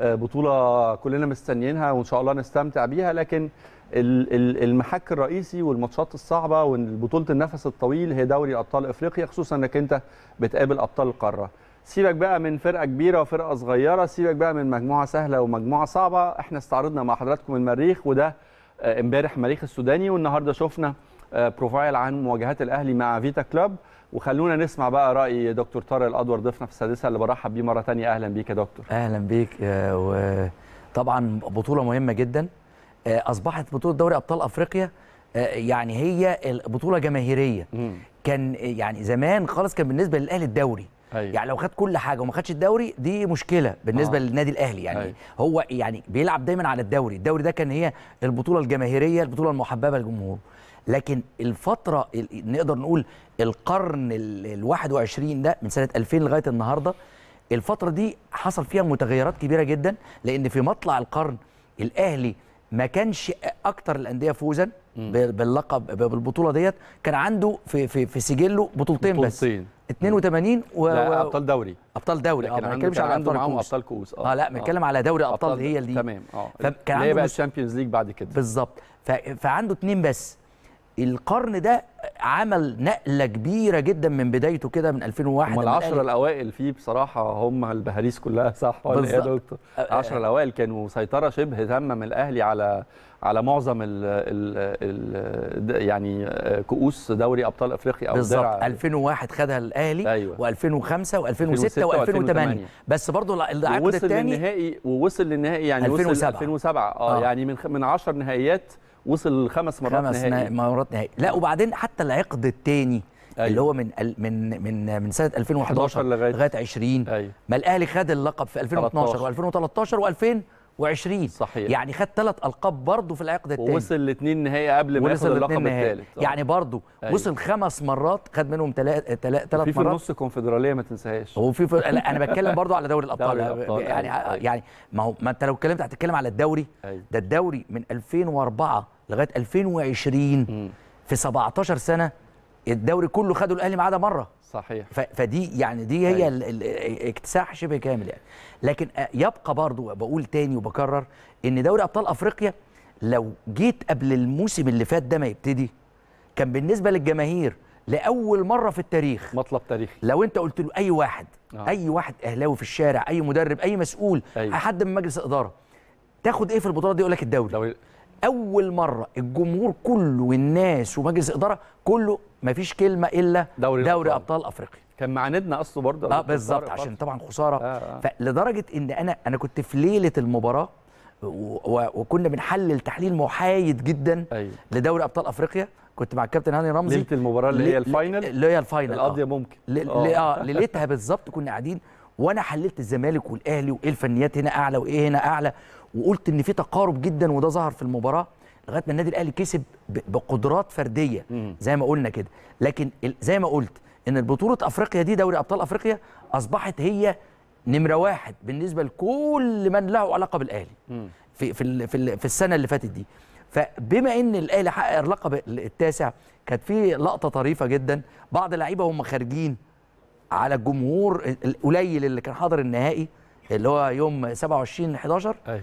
بطوله كلنا مستنيينها وان شاء الله نستمتع بيها لكن ال- ال- المحك الرئيسي والماتشات الصعبه وبطوله النفس الطويل هي دوري ابطال افريقيا خصوصا انك انت بتقابل ابطال القاره سيبك بقى من فرقه كبيره وفرقه صغيره سيبك بقى من مجموعه سهله ومجموعه صعبه احنا استعرضنا مع حضراتكم المريخ وده آه، امبارح مريخ السوداني والنهارده شفنا آه، بروفايل عن مواجهات الاهلي مع فيتا كلوب وخلونا نسمع بقى راي دكتور طارق الادور ضيفنا في السادسه اللي برحب بيه مره تانية اهلا بيك يا دكتور اهلا بيك آه، وطبعا بطوله مهمه جدا آه، اصبحت بطوله دوري ابطال افريقيا آه، يعني هي بطوله جماهيريه كان يعني زمان خالص كان بالنسبه للاهلي الدوري أيوة. يعني لو خد كل حاجه وما خدش الدوري دي مشكله بالنسبه آه. آه. للنادي الاهلي يعني أيوة. هو يعني بيلعب دايما على الدوري الدوري ده كان هي البطوله الجماهيريه البطوله المحببه للجمهور لكن الفتره ال- نقدر نقول القرن ال 21 ده من سنه 2000 لغايه النهارده الفتره دي حصل فيها متغيرات كبيره جدا لان في مطلع القرن الاهلي ما كانش اكتر الانديه فوزا ب- باللقب بالبطوله ديت كان عنده في في في سجله بطولتين بس بطولتين. 82 و... لا و... ابطال دوري ابطال دوري اه لكن ما عنده بنتكلمش كان على عنده ابطال معاهم الكؤوس ابطال كؤوس اه لا بنتكلم على دوري ابطال هي دي تمام اه فكان اللي هي عنده بقى مس- الشامبيونز ليج بعد كده بالظبط ف... فعنده اتنين بس القرن ده عمل نقله كبيره جدا من بدايته كده من 2001 هم لما العشرة الأهلي- الأوائل فيه بصراحة هم البهاريس كلها صح ولا إيه يا بالظبط. دكتور؟ العشرة الأوائل كانوا سيطرة شبه تامة من الأهلي على على معظم ال ال ال يعني كؤوس دوري أبطال أفريقيا أو بالظبط درع 2001 خدها الاهلي أيوة. و2005 و2006 2006 و2008 و2008. بس برضه العقد ووصل الثاني للنهائي ووصل للنهائي يعني 2007. وصل 2007 اه آه. يعني من خ- من 10 نهائيات وصل خمس مرات خمس نهائي نهائي مرات نهائي لا وبعدين حتى العقد الثاني أيوة. اللي هو من ال- من من من سنه 2011 11 لغاية- لغايه 20 أيوة. ما الاهلي خد اللقب في 2012 و2013 و2014 و20 صحيح. يعني خد ثلاث القاب برضه في العقد الثاني ووصل الاثنين نهائي قبل ما ياخد وصل اللقب الاثنين نهائي. الثالث يعني برضه أيوة. وصل خمس مرات خد منهم ثلاث في ثلاث في مرات النص كونفدراليه ما تنساهاش هو في, في لا انا بتكلم برضو على دوري الابطال دوري الأبطال، يعني أيوة، أيوة. يعني ما هو ما انت لو اتكلمت هتتكلم على الدوري أيوة. ده الدوري من 2004 لغايه 2020 في 17 سنه الدوري كله خده الاهلي ما عدا مره صحيح ف- فدي يعني دي هي أيوة. ال- ال- اكتساح شبه كامل يعني لكن آه، يبقى برضو بقول تاني وبكرر ان دوري ابطال افريقيا لو جيت قبل الموسم اللي فات ده ما يبتدي كان بالنسبه للجماهير لاول مره في التاريخ مطلب تاريخي لو انت قلت له اي واحد آه. آه. اي واحد اهلاوي في الشارع اي مدرب اي مسؤول أيوة. حد من مجلس الاداره تاخد ايه في البطوله دي يقول لك الدوري دوري اول مره الجمهور كله والناس ومجلس الاداره كله مفيش كلمه الا دوري دوري الأبطال. ابطال افريقيا كان معاندنا اصله برضه اه بالظبط عشان طبعا خساره آه، آه. فلدرجه ان انا انا كنت في ليله المباراه و- و- وكنا بنحلل تحليل محايد جدا ايوه لدوري ابطال افريقيا كنت مع الكابتن هاني رمزي ليله المباراه اللي هي ل- الفاينل اللي هي الفاينل القضيه آه. ممكن ل- ل- اه ليلتها بالظبط كنا قاعدين وانا حللت الزمالك والاهلي وايه الفنيات هنا اعلى وايه هنا اعلى وقلت ان في تقارب جدا وده ظهر في المباراه لغايه ما النادي الاهلي كسب ب- بقدرات فرديه مم. زي ما قلنا كده لكن ال- زي ما قلت ان بطوله افريقيا دي دوري ابطال افريقيا اصبحت هي نمره واحد بالنسبه لكل من له علاقه بالاهلي مم. في في ال- في, ال- في السنه اللي فاتت دي فبما ان الاهلي حقق اللقب التاسع كانت في لقطه طريفه جدا بعض اللعيبه هم خارجين على الجمهور القليل اللي كان حاضر النهائي اللي هو يوم 27 11 ايوه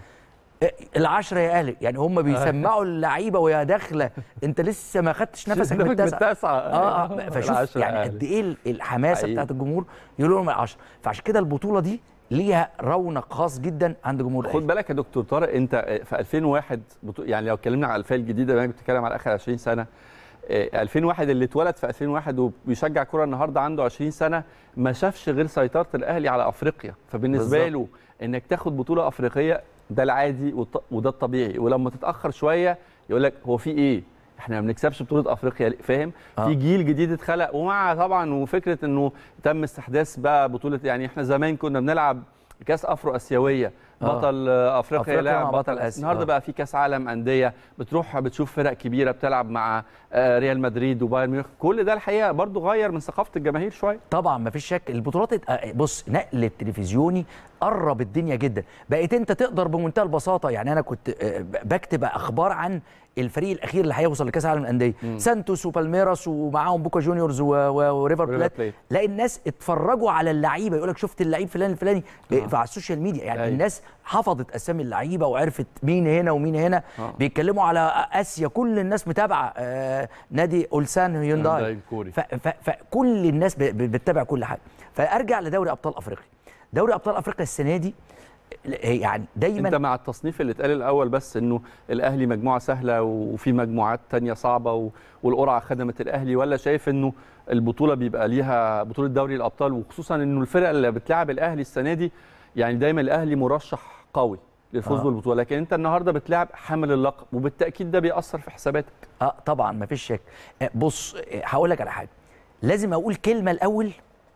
العشرة يا اهلي يعني هم بيسمعوا اللعيبه وهي داخله انت لسه ما خدتش نفسك من التاسعه بالتاسعه اه اه فشوف العشرة يعني أهلي. قد ايه ال- الحماسه حقيقي. بتاعت الجمهور يقولوا لهم العشرة فعشان كده البطوله دي ليها رونق خاص جدا عند جمهور خد الاهلي بالك يا دكتور طارق انت في 2001 بطو... يعني لو اتكلمنا على الفئه الجديده انا بتتكلم على اخر 20 سنه آه، 2001 اللي اتولد في 2001 وبيشجع كوره النهارده عنده 20 سنه ما شافش غير سيطره الاهلي على افريقيا فبالنسبه بالظبط. له انك تاخد بطوله افريقيه ده العادي والط- وده الطبيعي ولما تتاخر شويه يقول لك هو في ايه احنا ما بنكسبش بطوله افريقيا ليه؟ فاهم آه. في جيل جديد اتخلق ومع طبعا وفكره انه تم استحداث بقى بطوله يعني احنا زمان كنا بنلعب كاس افرو اسيويه آه. بطل آه، افريقيا أفريقيا لاعب مع بطل بطل اسيا آسيا. النهارده آه. بقى في كاس عالم انديه بتروح بتشوف فرق كبيره بتلعب مع آه، ريال مدريد وبايرن ميونخ كل ده الحقيقه برضو غير من ثقافه الجماهير شويه طبعا ما فيش شك البطولات ات- آه، بص نقل التلفزيوني قرب الدنيا جدا بقيت انت تقدر بمنتهى البساطه يعني انا كنت آه، ب- بكتب اخبار عن الفريق الاخير اللي هيوصل لكاس العالم للانديه سانتوس وبالميراس ومعاهم بوكا جونيورز و- و- وريفر وريفر بلات بليت. لا الناس اتفرجوا على اللعيبه يقول لك شفت اللعيب فلان الفلاني آه. على السوشيال ميديا يعني أيوة. الناس حفظت اسامي اللعيبه وعرفت مين هنا ومين هنا آه. بيتكلموا على اسيا كل الناس متابعه آه نادي اولسان هيونداي هيونداي الكوري. ف- ف- فكل الناس ب- ب- بتتابع كل حاجه فارجع لدوري ابطال افريقيا دوري ابطال افريقيا السنه دي يعني دايما انت مع التصنيف اللي اتقال الاول بس انه الاهلي مجموعه سهله وفي مجموعات تانية صعبه و- والقرعه خدمت الاهلي ولا شايف انه البطوله بيبقى ليها بطوله دوري الابطال وخصوصا انه الفرق اللي بتلعب الاهلي السنه دي يعني دايما الاهلي مرشح قوي للفوز آه. بالبطوله لكن انت النهارده بتلعب حامل اللقب وبالتاكيد ده بيأثر في حساباتك اه طبعا ما فيش شك آه، بص آه، هقول لك على حاجه لازم اقول كلمه الاول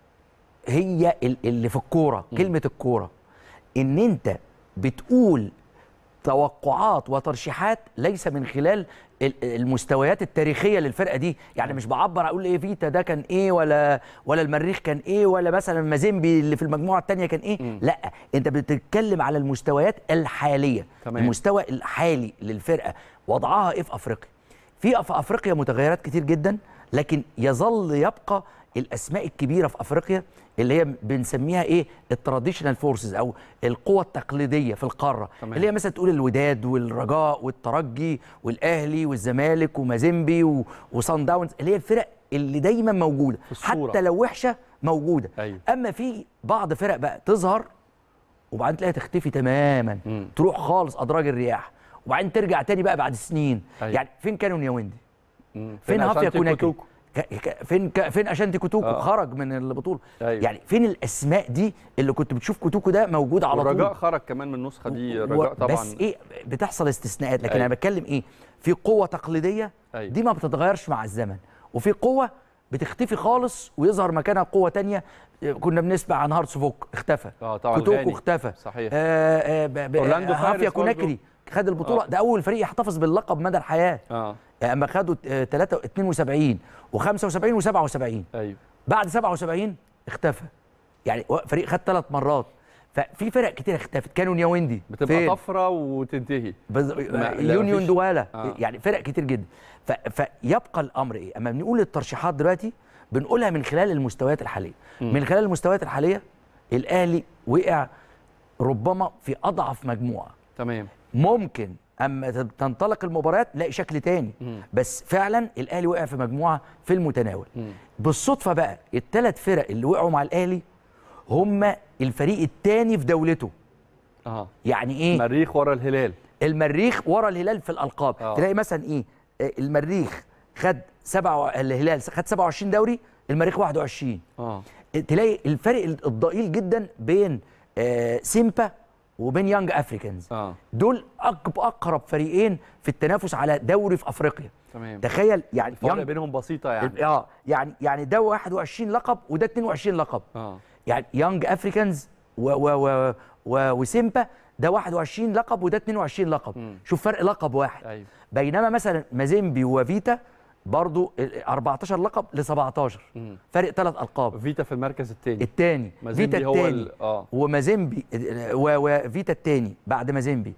هي ال- اللي في الكوره كلمه الكوره ان انت بتقول توقعات وترشيحات ليس من خلال ال- المستويات التاريخيه للفرقه دي يعني مش بعبر اقول ايه فيتا ده كان ايه ولا ولا المريخ كان ايه ولا مثلا مازيمبي اللي في المجموعه الثانيه كان ايه لا انت بتتكلم على المستويات الحاليه تمام. المستوى الحالي للفرقه وضعها ايه في افريقيا في في افريقيا متغيرات كتير جدا لكن يظل يبقى الاسماء الكبيره في افريقيا اللي هي بنسميها ايه التراديشنال فورسز او القوى التقليديه في القاره تمام. اللي هي مثلا تقول الوداد والرجاء والترجي والاهلي والزمالك ومازيمبي و- وصن داونز اللي هي الفرق اللي دايما موجوده في الصورة. حتى لو وحشه موجوده أيوة. اما في بعض فرق بقى تظهر وبعدين تلاقيها تختفي تماما مم. تروح خالص ادراج الرياح وبعدين ترجع تاني بقى بعد سنين أيوة. يعني فين كانوا نياوندي مم. فين هافيا أشانتي كوناكي كوتوكو؟ ك- ك- فين ك- فين اشانتي كوتوكو آه. خرج من البطوله أيوة. يعني فين الاسماء دي اللي كنت بتشوف كوتوكو ده موجود على طول والرجاء خرج كمان من النسخه دي و- الرجاء طبعا بس ايه بتحصل استثناءات لكن أيوة. انا بتكلم ايه في قوه تقليديه أيوة. دي ما بتتغيرش مع الزمن وفي قوه بتختفي خالص ويظهر مكانها قوه تانية كنا بنسمع عن هارتس فوك اختفى اه طبعا كوتوكو غاني. اختفى صحيح آه آه ب- ب- أورلاندو هافيا فارس برضو. كوناكري خد البطوله آه. ده اول فريق يحتفظ باللقب مدى الحياه اه اما خدوا 3 72 و75 و77 ايوه بعد 77 اختفى يعني و- فريق خد ثلاث مرات ففي فرق كتير اختفت كانوا نياوندي بتبقى فين؟ طفره وتنتهي بز... ما- لا، يونيون مفيش- دوالا آه. يعني فرق كتير جدا ف... فيبقى الامر ايه اما بنقول الترشيحات دلوقتي بنقولها من خلال المستويات الحاليه من خلال المستويات الحاليه الاهلي وقع ربما في اضعف مجموعه تمام ممكن اما تب- تنطلق المباريات نلاقي شكل تاني مم. بس فعلا الاهلي وقع في مجموعه في المتناول مم. بالصدفه بقى الثلاث فرق اللي وقعوا مع الاهلي هم الفريق الثاني في دولته اه يعني ايه مريخ ورا الهلال المريخ ورا الهلال في الالقاب آه. تلاقي مثلا ايه آه، المريخ خد سبعة الهلال خد 27 دوري المريخ 21 اه تلاقي الفرق الضئيل جدا بين آه، سيمبا وبين يانج افريكانز اه دول أقرب اقرب فريقين في التنافس على دوري في افريقيا تمام تخيل يعني الفرق يانج بينهم بسيطه يعني اه يعني يعني ده 21 لقب وده 22 لقب اه يعني يانج افريكانز و و و و وسيمبا ده 21 لقب وده 22 لقب مم. شوف فرق لقب واحد ايوه بينما مثلا مازيمبي وفيتا برضو ال- 14 لقب ل 17 مم. فرق ثلاث القاب فيتا في المركز الثاني الثاني مازيمبي فيتا هو الثاني ال- اه ومازيمبي و- وفيتا الثاني بعد مازيمبي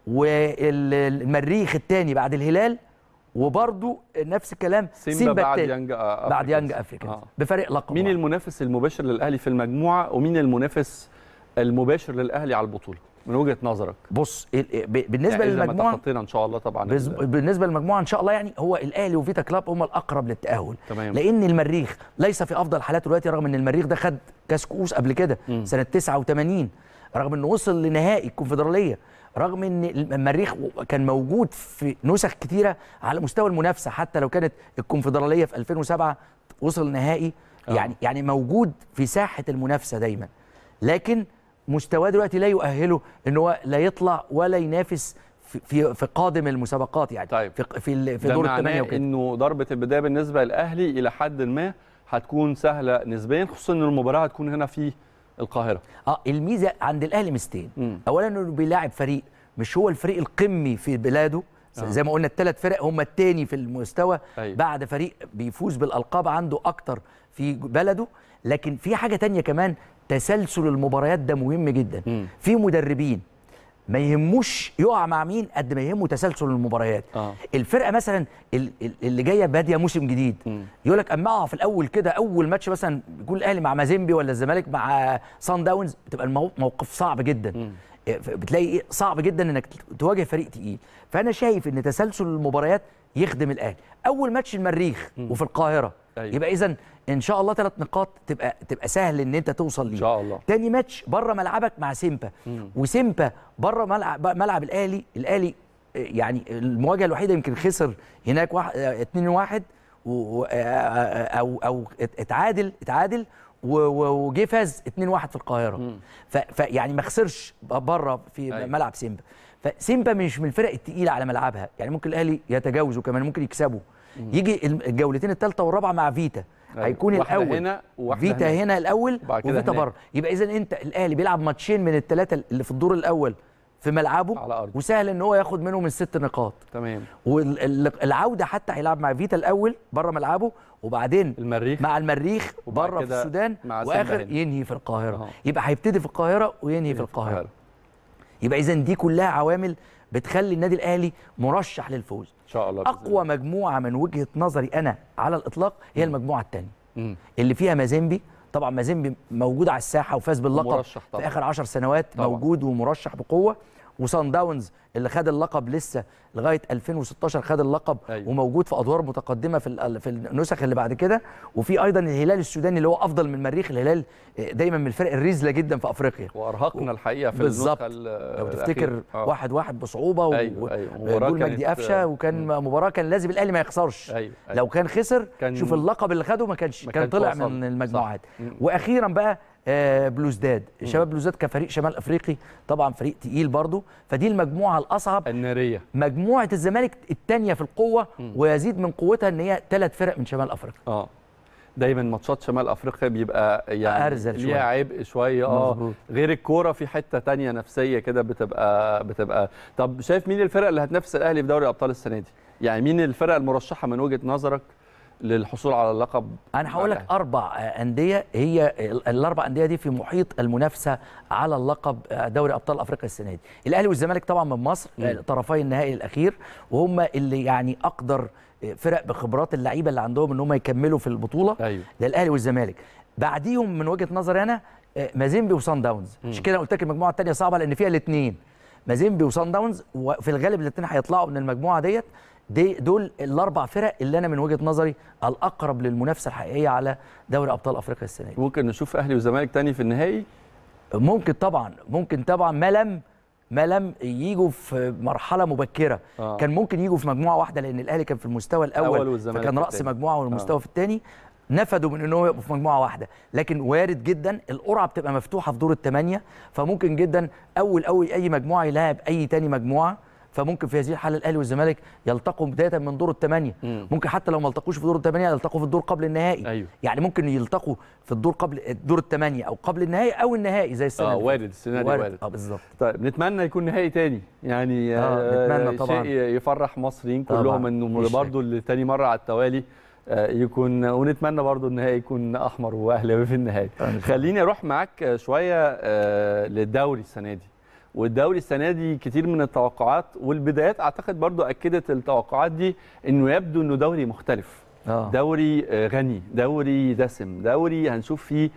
والمريخ الثاني بعد الهلال وبرضو نفس الكلام سيمبا, بعد التاني يانج آه بعد يانج أفريكانز. افريكانز آه. بفرق لقب مين واحد. المنافس المباشر للاهلي في المجموعه ومين المنافس المباشر للاهلي على البطوله من وجهه نظرك بص ال- ب- بالنسبه يعني إذا ما للمجموعه تخطينا ان شاء الله طبعا بز- ال- بالنسبه للمجموعه ان شاء الله يعني هو الاهلي وفيتا كلاب هم الاقرب للتاهل تمام لان المريخ ليس في افضل حالاته دلوقتي رغم ان المريخ ده خد كاس كؤوس قبل كده مم. سنه 89 رغم انه وصل لنهائي الكونفدراليه رغم ان المريخ كان موجود في نسخ كتيره على مستوى المنافسه حتى لو كانت الكونفدراليه في 2007 وصل نهائي آه. يعني يعني موجود في ساحه المنافسه دايما لكن مستواه دلوقتي لا يؤهله ان هو لا يطلع ولا ينافس في في, في قادم المسابقات يعني طيب. في في, ال- في ده دور معناه الثمانيه وكده انه ضربه البدايه بالنسبه للاهلي الى حد ما هتكون سهله نسبيا خصوصا ان المباراه هتكون هنا في القاهره اه الميزه عند الاهلي ميزتين مم. اولا انه بيلاعب فريق مش هو الفريق القمي في بلاده آه. زي ما قلنا الثلاث فرق هم الثاني في المستوى أيوة. بعد فريق بيفوز بالالقاب عنده اكتر في بلده لكن في حاجه تانية كمان تسلسل المباريات ده مهم جدا مم. في مدربين ما يهموش يقع مع مين قد ما يهمه تسلسل المباريات اه الفرقه مثلا ال- ال- اللي جايه باديه موسم جديد مم. يقول لك اما اقع في الاول كده اول ماتش مثلا يكون الاهلي مع مازيمبي ولا الزمالك مع سان داونز بتبقى المو- موقف صعب جدا مم. إيه، ف- بتلاقي إيه صعب جدا انك تواجه فريق تقيل فانا شايف ان تسلسل المباريات يخدم الاهلي اول ماتش المريخ وفي القاهره أيوة. يبقى اذا ان شاء الله ثلاث نقاط تبقى تبقى سهل ان انت توصل ليه ان شاء الله تاني ماتش بره ملعبك مع سيمبا مم. وسيمبا بره ملعب ملعب الاهلي الاهلي آه، يعني المواجهه الوحيده يمكن خسر هناك واحد 2 1 او او ات- اتعادل اتعادل و- و- وجه فاز 2 1 في القاهره مم. ف- فيعني ما خسرش بره في أيوة. ملعب سيمبا فسيمبا مش من الفرق الثقيله على ملعبها يعني ممكن الاهلي يتجاوزه كمان ممكن يكسبه يجي الجولتين الثالثه والرابعه مع فيتا أيوة. هيكون واحدة الاول هنا وواحدة فيتا هناك. هنا الاول وبعد كده وفيتا هناك. بره يبقى اذا انت الاهلي بيلعب ماتشين من الثلاثه اللي في الدور الاول في ملعبه على أرضه. وسهل ان هو ياخد منهم الست نقاط تمام والعوده حتى هيلعب مع فيتا الاول بره ملعبه وبعدين المريخ مع المريخ وبعد بره في كده السودان مع سيمبا واخر هنا. ينهي في القاهره أهو. يبقى هيبتدي في القاهره وينهي في القاهره يبقى اذا دي كلها عوامل بتخلي النادي الاهلي مرشح للفوز ان شاء الله بإذن اقوى مجموعه من وجهه نظري انا على الاطلاق هي المجموعه الثانيه الله. مم. اللي فيها مازيمبي طبعا مازيمبي موجود على الساحه وفاز باللقب مرشح طبعا. في اخر عشر سنوات طبعا. موجود ومرشح بقوه وصن داونز اللي خد اللقب لسه لغايه 2016 خد اللقب أيوة. وموجود في ادوار متقدمه في ال- في النسخ اللي بعد كده وفي ايضا الهلال السوداني اللي هو افضل من المريخ الهلال دايما من الفرق الرزله جدا في افريقيا وارهقنا الحقيقه في بالظبط. النسخه ال- لو الأخيرة. تفتكر آه. واحد واحد بصعوبه و- أيوة، أيوة. مباراة جول مجدي كانت- قفشه وكان مباراه كان لازم الاهلي ما يخسرش أيوة، أيوة. لو كان خسر كان- شوف اللقب اللي خده ما كانش ما كان كانش طلع وصل. من المجموعات صح. مم. واخيرا بقى آه، بلوزداد شباب بلوزداد كفريق شمال افريقي طبعا فريق تقيل برضو فدي المجموعه الاصعب الناريه مجموعه الزمالك الثانيه في القوه ويزيد من قوتها ان هي ثلاث فرق من شمال افريقيا اه دايما ماتشات شمال افريقيا بيبقى يعني أرزل شوية. ليها عبء شويه اه مظبوط. غير الكوره في حته تانية نفسيه كده بتبقى بتبقى طب شايف مين الفرق اللي هتنافس الاهلي في دوري الابطال السنه دي يعني مين الفرق المرشحه من وجهه نظرك للحصول على اللقب انا هقول لك اربع آه، انديه هي ال- الاربع انديه دي في محيط المنافسه على اللقب آه، دوري ابطال افريقيا السنه دي الاهلي والزمالك طبعا من مصر آه، طرفي النهائي الاخير وهم اللي يعني اقدر آه، فرق بخبرات اللعيبه اللي عندهم ان هم يكملوا في البطوله ايوه ده الاهلي والزمالك بعديهم من وجهه نظري انا آه، مازيمبي وصن داونز عشان كده قلت لك المجموعه الثانيه صعبه لان فيها الاثنين مازيمبي وصن داونز وفي الغالب الاثنين هيطلعوا من المجموعه ديت دي دول الاربع فرق اللي انا من وجهه نظري الاقرب للمنافسه الحقيقيه على دوري ابطال افريقيا السنه دي ممكن نشوف اهلي وزمالك تاني في النهائي ممكن طبعا ممكن طبعا ما لم ما لم يجوا في مرحله مبكره آه. آه. كان ممكن يجوا في مجموعه واحده لان الاهلي كان في المستوى الاول أول والزمالك فكان في راس التاني. مجموعه والمستوى آه. في الثاني نفدوا من انهم يبقوا في مجموعه واحده لكن وارد جدا القرعه بتبقى مفتوحه في دور الثمانيه فممكن جدا اول اول اي مجموعه يلاعب اي تاني مجموعه فممكن في هذه الحاله الاهلي والزمالك يلتقوا بدايه من دور الثمانيه مم. ممكن حتى لو ما التقوش في دور الثمانيه يلتقوا في الدور قبل النهائي أيوه. يعني ممكن يلتقوا في الدور قبل الدور الثمانيه او قبل النهائي او النهائي زي السنه اه اللي وارد فاتت. السيناريو وارد اه بالظبط طيب نتمنى يكون نهائي تاني يعني آه، نتمنى طبعاً. شيء يفرح مصريين طبعاً، كلهم انه مفيش برضه اللي تاني مره على التوالي آه، يكون ونتمنى برضه النهائي يكون احمر واهلاوي في النهائي إن شاء الله. خليني اروح معاك آه، شويه آه، للدوري السنه دي والدوري السنه دي كتير من التوقعات والبدايات اعتقد برضو اكدت التوقعات دي انه يبدو انه دوري مختلف آه. دوري آه، غني دوري دسم دوري هنشوف فيه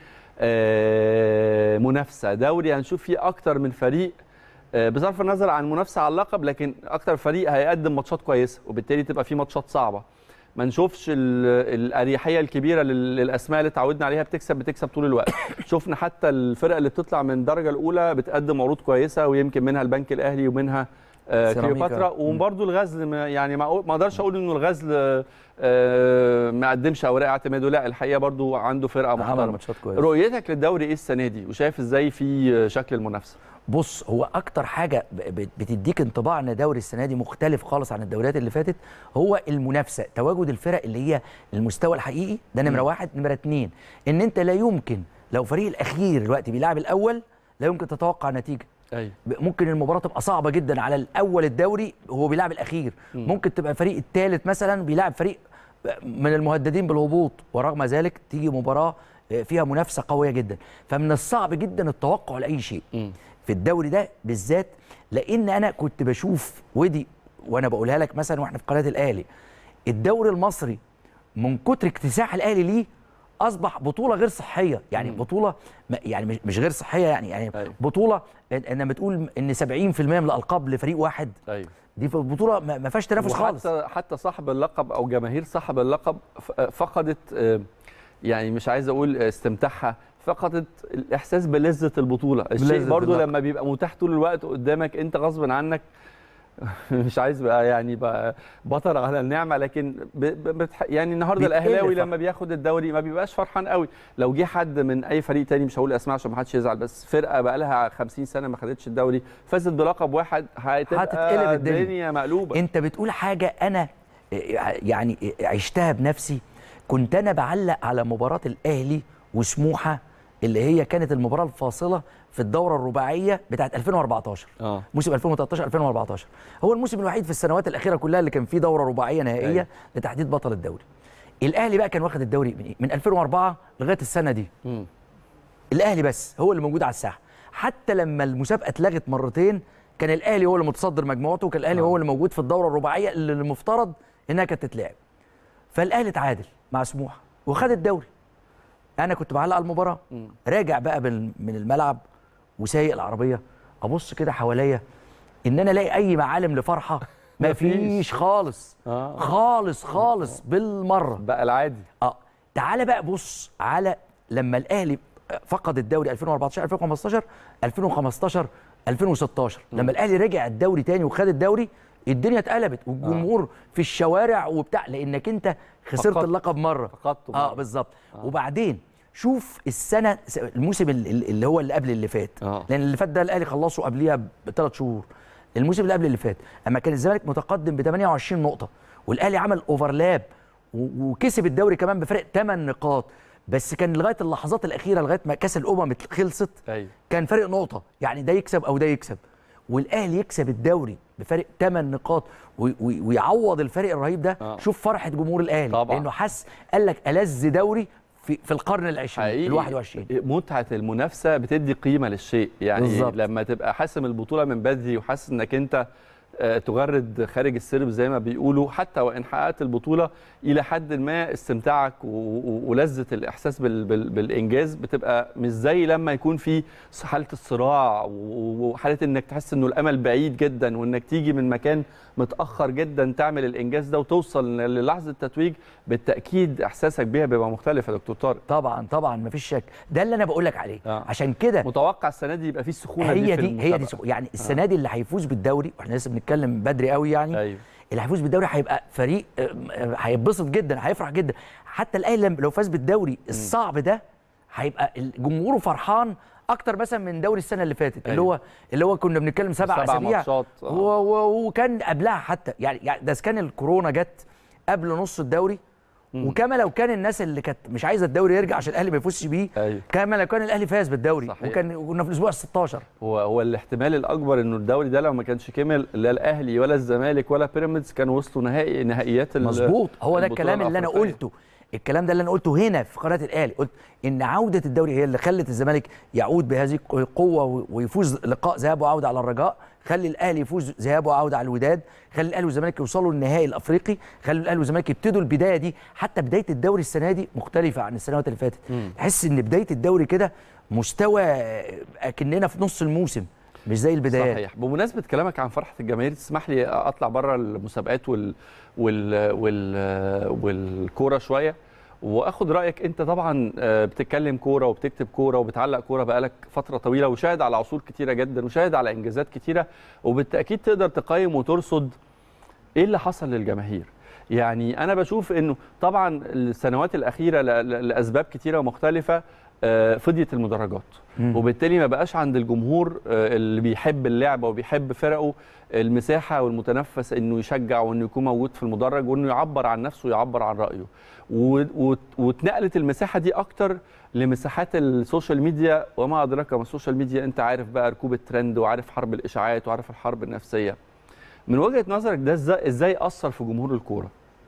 آه، منافسه دوري هنشوف فيه اكتر من فريق آه، بصرف النظر عن منافسه على اللقب لكن اكتر فريق هيقدم ماتشات كويسه وبالتالي تبقى فيه ماتشات صعبه ما نشوفش ال- الاريحيه الكبيره لل- للاسماء اللي اتعودنا عليها بتكسب بتكسب طول الوقت شفنا حتى الفرق اللي بتطلع من الدرجه الاولى بتقدم عروض كويسه ويمكن منها البنك الاهلي ومنها آه، سيراميكا. كليوباترا وبرده الغزل ما- يعني ما أقول- ما اقدرش اقول انه الغزل آه، ما قدمش اوراق اعتماده لا الحقيقه برده عنده فرقه عمل محترمه ماتشات كويسه رؤيتك للدوري ايه السنه دي وشايف ازاي في شكل المنافسه بص هو اكتر حاجه ب- ب- بتديك انطباع ان دوري السنه دي مختلف خالص عن الدوريات اللي فاتت هو المنافسه تواجد الفرق اللي هي المستوى الحقيقي ده نمره واحد نمره اتنين ان انت لا يمكن لو فريق الاخير دلوقتي بيلعب الاول لا يمكن تتوقع نتيجه ايوه ب- ممكن المباراه تبقى صعبه جدا على الاول الدوري وهو بيلعب الاخير ممكن تبقى فريق الثالث مثلا بيلعب فريق من المهددين بالهبوط ورغم ذلك تيجي مباراه فيها منافسه قويه جدا فمن الصعب جدا التوقع لاي شيء في الدوري ده بالذات لان انا كنت بشوف ودي وانا بقولها لك مثلا واحنا في قناه الاهلي الدوري المصري من كتر اكتساح الاهلي ليه اصبح بطوله غير صحيه يعني بطوله ما- يعني مش- مش غير صحيه يعني يعني أيوة. بطوله إن- انما تقول ان 70% من الالقاب لفريق واحد ايوه دي في البطوله ما ما فيهاش تنافس خالص وحتى حتى صاحب اللقب او جماهير صاحب اللقب ف- فقدت آه، يعني مش عايز اقول استمتاعها فقدت الاحساس بلذه البطوله الشيء بلذة برضو اللقب. لما بيبقى متاح طول الوقت قدامك انت غصب عنك مش عايز بقى يعني بقى بطر على النعمه لكن ب ب بتح يعني النهارده بيتقل الاهلاوي فرح. لما بياخد الدوري ما بيبقاش فرحان قوي لو جه حد من اي فريق تاني مش هقول اسماء عشان ما حدش يزعل بس فرقه بقى لها 50 سنه ما خدتش الدوري فازت بلقب واحد هتبقى هتتقلب الدنيا. الدنيا مقلوبه انت بتقول حاجه انا يعني عشتها بنفسي كنت انا بعلق على مباراه الاهلي وسموحه اللي هي كانت المباراه الفاصله في الدوره الرباعيه بتاعت 2014 اه موسم 2013 2014 هو الموسم الوحيد في السنوات الاخيره كلها اللي كان فيه دوره رباعيه نهائيه أيوة. لتحديد بطل الدوري الاهلي بقى كان واخد الدوري من, إيه؟ من 2004 لغايه السنه دي مم. الاهلي بس هو اللي موجود على الساحه حتى لما المسابقه اتلغت مرتين كان الاهلي هو اللي متصدر مجموعته وكان الاهلي آه. هو اللي موجود في الدوره الرباعيه اللي المفترض انها كانت تتلعب فالاهلي اتعادل مع سموحه وخد الدوري انا كنت بعلق على المباراه راجع بقى بال- من الملعب وسايق العربيه ابص كده حواليا ان انا الاقي اي معالم لفرحه مفيش. مفيش خالص آه. خالص خالص بالمره بقى العادي اه تعالى بقى بص على لما الاهلي فقد الدوري 2014 2015 2015 2016 لما الاهلي رجع الدوري تاني وخد الدوري الدنيا اتقلبت والجمهور في الشوارع وبتاع لانك انت خسرت فقدت. اللقب مره فقدته اه مرة. بالظبط وبعدين شوف السنه الموسم ال- ال- اللي هو اللي قبل اللي فات آه. لان اللي فات ده الاهلي خلصه قبليها بثلاث شهور الموسم اللي قبل اللي فات اما كان الزمالك متقدم ب 28 نقطه والاهلي عمل اوفرلاب و- وكسب الدوري كمان بفرق 8 نقاط بس كان لغايه اللحظات الاخيره لغايه ما كاس الامم خلصت ايوه كان فرق نقطه يعني ده يكسب او ده يكسب والاهلي يكسب الدوري بفرق 8 نقاط وي- وي- ويعوض الفرق الرهيب ده آه. شوف فرحه جمهور الاهلي طبعاً. لانه حس قال لك الذ دوري في في القرن العشرين حقيقي ال 21 متعه المنافسه بتدي قيمه للشيء يعني بالظبط. لما تبقى حاسم البطوله من بدري وحاسس انك انت آه، تغرد خارج السرب زي ما بيقولوا حتى وان حققت البطوله الى حد ما استمتاعك و- و- ولذه الاحساس بال بال بالانجاز بتبقى مش زي لما يكون في حاله الصراع و- وحاله انك تحس انه الامل بعيد جدا وانك تيجي من مكان متاخر جدا تعمل الانجاز ده وتوصل للحظه التتويج بالتاكيد احساسك بيها بيبقى مختلف يا دكتور طارق طبعا طبعا مفيش شك ده اللي انا بقول لك عليه آه. عشان كده متوقع السنه دي يبقى في السخونه هي في دي هي دي المسابقة. سخ- يعني السنه دي اللي هيفوز بالدوري واحنا لسه بنتكلم بدري قوي يعني ايوه اللي هيفوز بالدوري هيبقى فريق آه، آه، هيتبسط جدا هيفرح جدا حتى الاهلي لما- لو فاز بالدوري الصعب ده هيبقى جمهوره فرحان اكتر مثلا من دوري السنه اللي فاتت اللي أيوة. هو اللي هو كنا بنتكلم سبع سبع اسابيع ماتشات، آه. و- و- وكان قبلها حتى يعني يعني ده كان الكورونا جت قبل نص الدوري وكما لو كان الناس اللي كانت مش عايزه الدوري يرجع عشان الاهلي ما يفوزش بيه أيوة. كما لو كان الاهلي فاز بالدوري صحيح. وكان كنا في الاسبوع ال 16 هو هو الاحتمال الاكبر انه الدوري ده لو ما كانش كمل لا الاهلي ولا الزمالك ولا بيراميدز كانوا وصلوا نهائي نهائيات ال- مظبوط هو ده البطولة الكلام اللي انا الأفريقية. قلته الكلام ده اللي انا قلته هنا في قناه الاهلي قلت ان عوده الدوري هي اللي خلت الزمالك يعود بهذه القوه و- ويفوز لقاء ذهاب وعوده على الرجاء خلي الاهلي يفوز ذهاب وعوده على الوداد خلي الاهلي والزمالك يوصلوا للنهائي الافريقي خلي الاهلي والزمالك يبتدوا البدايه دي حتى بدايه الدوري السنه دي مختلفه عن السنوات اللي فاتت تحس ان بدايه الدوري كده مستوى اكننا في نص الموسم مش زي البدايات صحيح بمناسبه كلامك عن فرحه الجماهير تسمح لي اطلع بره المسابقات وال وال وال والكوره شويه واخد رايك انت طبعا آه، بتتكلم كوره وبتكتب كوره وبتعلق كوره بقالك فتره طويله وشاهد على عصور كتيره جدا وشاهد على انجازات كتيره وبالتاكيد تقدر تقيم وترصد ايه اللي حصل للجماهير يعني انا بشوف انه طبعا السنوات الاخيره ل- ل- لاسباب كتيره ومختلفه آه، فضيت المدرجات وبالتالي ما بقاش عند الجمهور آه، اللي بيحب اللعبه وبيحب فرقه المساحه والمتنفس انه يشجع وانه يكون موجود في المدرج وانه يعبر عن نفسه ويعبر عن رايه و- و- واتنقلت المساحه دي اكتر لمساحات السوشيال ميديا وما ادراك ما السوشيال ميديا انت عارف بقى ركوب الترند وعارف حرب الاشاعات وعارف الحرب النفسيه من وجهه نظرك ده ازاي ازاي اثر في جمهور الكوره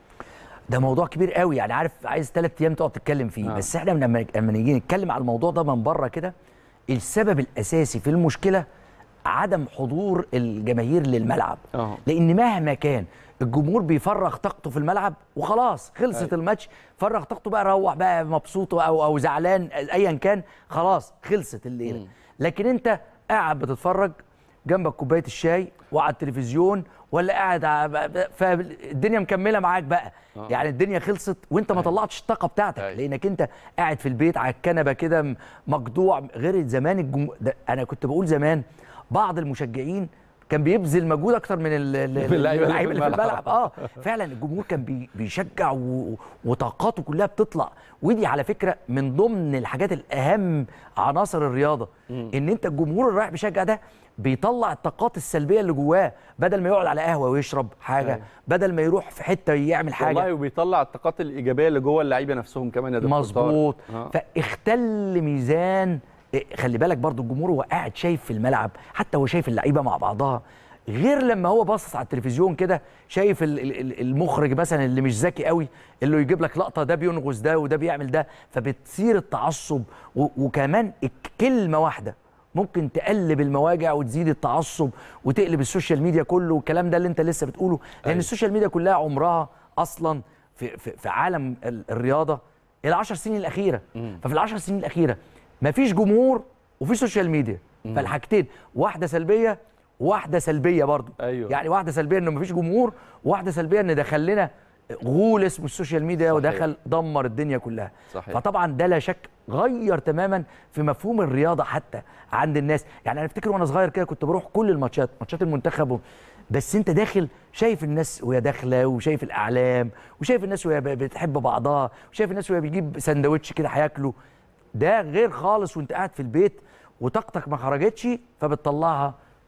ده موضوع كبير قوي يعني عارف عايز ثلاث ايام تقعد تتكلم فيه آه. آه. بس احنا لما لما نيجي نتكلم على الموضوع ده من بره كده السبب الاساسي في المشكله عدم حضور الجماهير للملعب اه لان مهما كان الجمهور بيفرغ طاقته في الملعب وخلاص خلصت أيوة. الماتش فرغ طاقته بقى روح بقى مبسوط او او زعلان ايا كان خلاص خلصت الليله مم. لكن انت قاعد بتتفرج جنبك كوبايه الشاي وعلى التلفزيون ولا قاعد ع- فالدنيا مكمله معاك بقى آه. يعني الدنيا خلصت وانت ما طلعتش الطاقه بتاعتك أيوة. لانك انت قاعد في البيت على الكنبه كده م- مقطوع غير زمان الجم... ده انا كنت بقول زمان بعض المشجعين كان بيبذل مجهود اكتر من ال- ال- من اللعيبة اللي في اللي في الملعب. الملعب اه فعلا الجمهور كان بي بيشجع و... وطاقاته كلها بتطلع ودي على فكره من ضمن الحاجات الاهم عناصر الرياضه ان انت الجمهور اللي رايح بيشجع ده بيطلع الطاقات السلبيه اللي جواه بدل ما يقعد على قهوه ويشرب حاجه أيوة. بدل ما يروح في حته يعمل حاجه والله وبيطلع الطاقات الايجابيه اللي جوه اللعيبه نفسهم كمان يا دكتور مظبوط طارق. آه. فاختل ميزان إيه، خلي بالك برضو الجمهور هو قاعد شايف في الملعب حتى هو شايف اللعيبه مع بعضها غير لما هو باصص على التلفزيون كده شايف ال- ال- ال- المخرج مثلا اللي مش ذكي قوي اللي يجيب لك لقطه ده بينغز ده وده بيعمل ده فبتصير التعصب و- وكمان الك- كلمه واحده ممكن تقلب المواجع وتزيد التعصب وتقلب السوشيال ميديا كله والكلام ده اللي انت لسه بتقوله لان أيوة. السوشيال ميديا كلها عمرها اصلا في في, في عالم ال- الرياضه العشر سنين الاخيره ففي العشر سنين الاخيره مفيش جمهور وفي سوشيال ميديا فالحاجتين واحده سلبيه وواحده سلبيه برضو أيوة. يعني واحده سلبيه انه مفيش جمهور وواحده سلبيه ان دخل لنا غول اسمه السوشيال ميديا صحيح. ودخل دمر الدنيا كلها صحيح. فطبعا ده لا شك غير تماما في مفهوم الرياضه حتى عند الناس يعني انا افتكر وانا صغير كده كنت بروح كل الماتشات ماتشات المنتخب و- بس انت داخل شايف الناس وهي داخله وشايف الاعلام وشايف الناس وهي ب- بتحب بعضها وشايف الناس وهي بيجيب سندوتش كده هياكلوا ده غير خالص وانت قاعد في البيت وطاقتك ما خرجتش فبتطلعها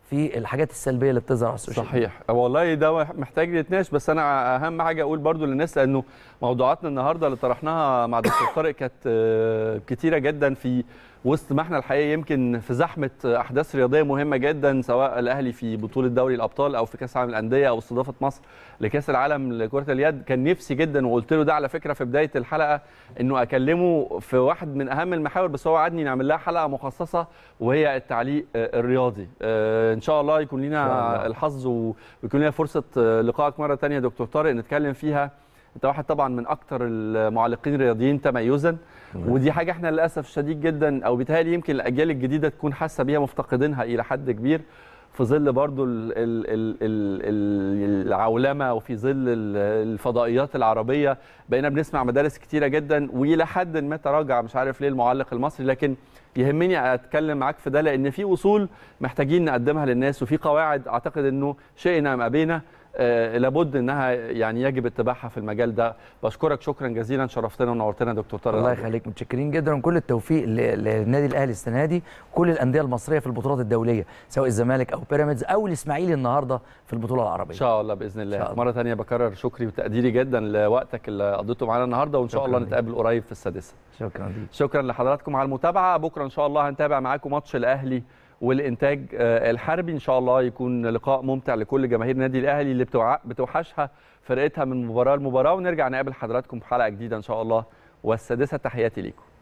في الحاجات السلبيه اللي بتظهر على السوشيال ميديا. صحيح والله ده محتاج يتناقش بس انا اهم حاجه اقول برضو للناس لانه موضوعاتنا النهارده اللي طرحناها مع دكتور طارق كانت آه، كتيره جدا في وسط ما احنا الحقيقه يمكن في زحمه احداث رياضيه مهمه جدا سواء الاهلي في بطوله دوري الابطال او في كاس العالم للانديه او استضافه مصر لكاس العالم لكره اليد كان نفسي جدا وقلت له ده على فكره في بدايه الحلقه انه اكلمه في واحد من اهم المحاور بس هو عدني نعمل لها حلقه مخصصه وهي التعليق آه، الرياضي آه، ان شاء الله يكون إن شاء لنا الله. الحظ و- ويكون لنا فرصه آه، لقائك مره ثانيه دكتور طارق نتكلم فيها انت واحد طبعا من اكتر المعلقين الرياضيين تميزا ودي حاجه احنا للاسف شديد جدا او بيتهيألي يمكن الاجيال الجديده تكون حاسه بيها مفتقدينها الى حد كبير في ظل برضو ال- ال- ال- ال- ال- العولمه وفي ظل ال- الفضائيات العربيه بقينا بنسمع مدارس كتيره جدا والى حد ما تراجع مش عارف ليه المعلق المصري لكن يهمني اتكلم معاك في ده لان في اصول محتاجين نقدمها للناس وفي قواعد اعتقد انه شئنا ام ابينا آه، لابد انها يعني يجب اتباعها في المجال ده بشكرك شكرا جزيلا شرفتنا ونورتنا دكتور طارق الله العبد. يخليك متشكرين جدا وكل التوفيق ل- للنادي الاهلي السنه دي وكل الانديه المصريه في البطولات الدوليه سواء الزمالك او بيراميدز او الاسماعيلي النهارده في البطوله العربيه ان شاء الله باذن الله, إن شاء الله. مره ثانيه بكرر شكري وتقديري جدا لوقتك اللي قضيته معانا النهارده وان شاء شكراً الله ليك. نتقابل قريب في السادسه شكرا ليك شكرا لحضراتكم على المتابعه بكره ان شاء الله هنتابع معاكم ماتش الاهلي والانتاج آه، الحربي ان شاء الله يكون لقاء ممتع لكل جماهير النادي الاهلي اللي بتوع- بتوحشها فرقتها من مباراه لمباراه ونرجع نقابل حضراتكم في حلقه جديده ان شاء الله والسادسه تحياتي ليكم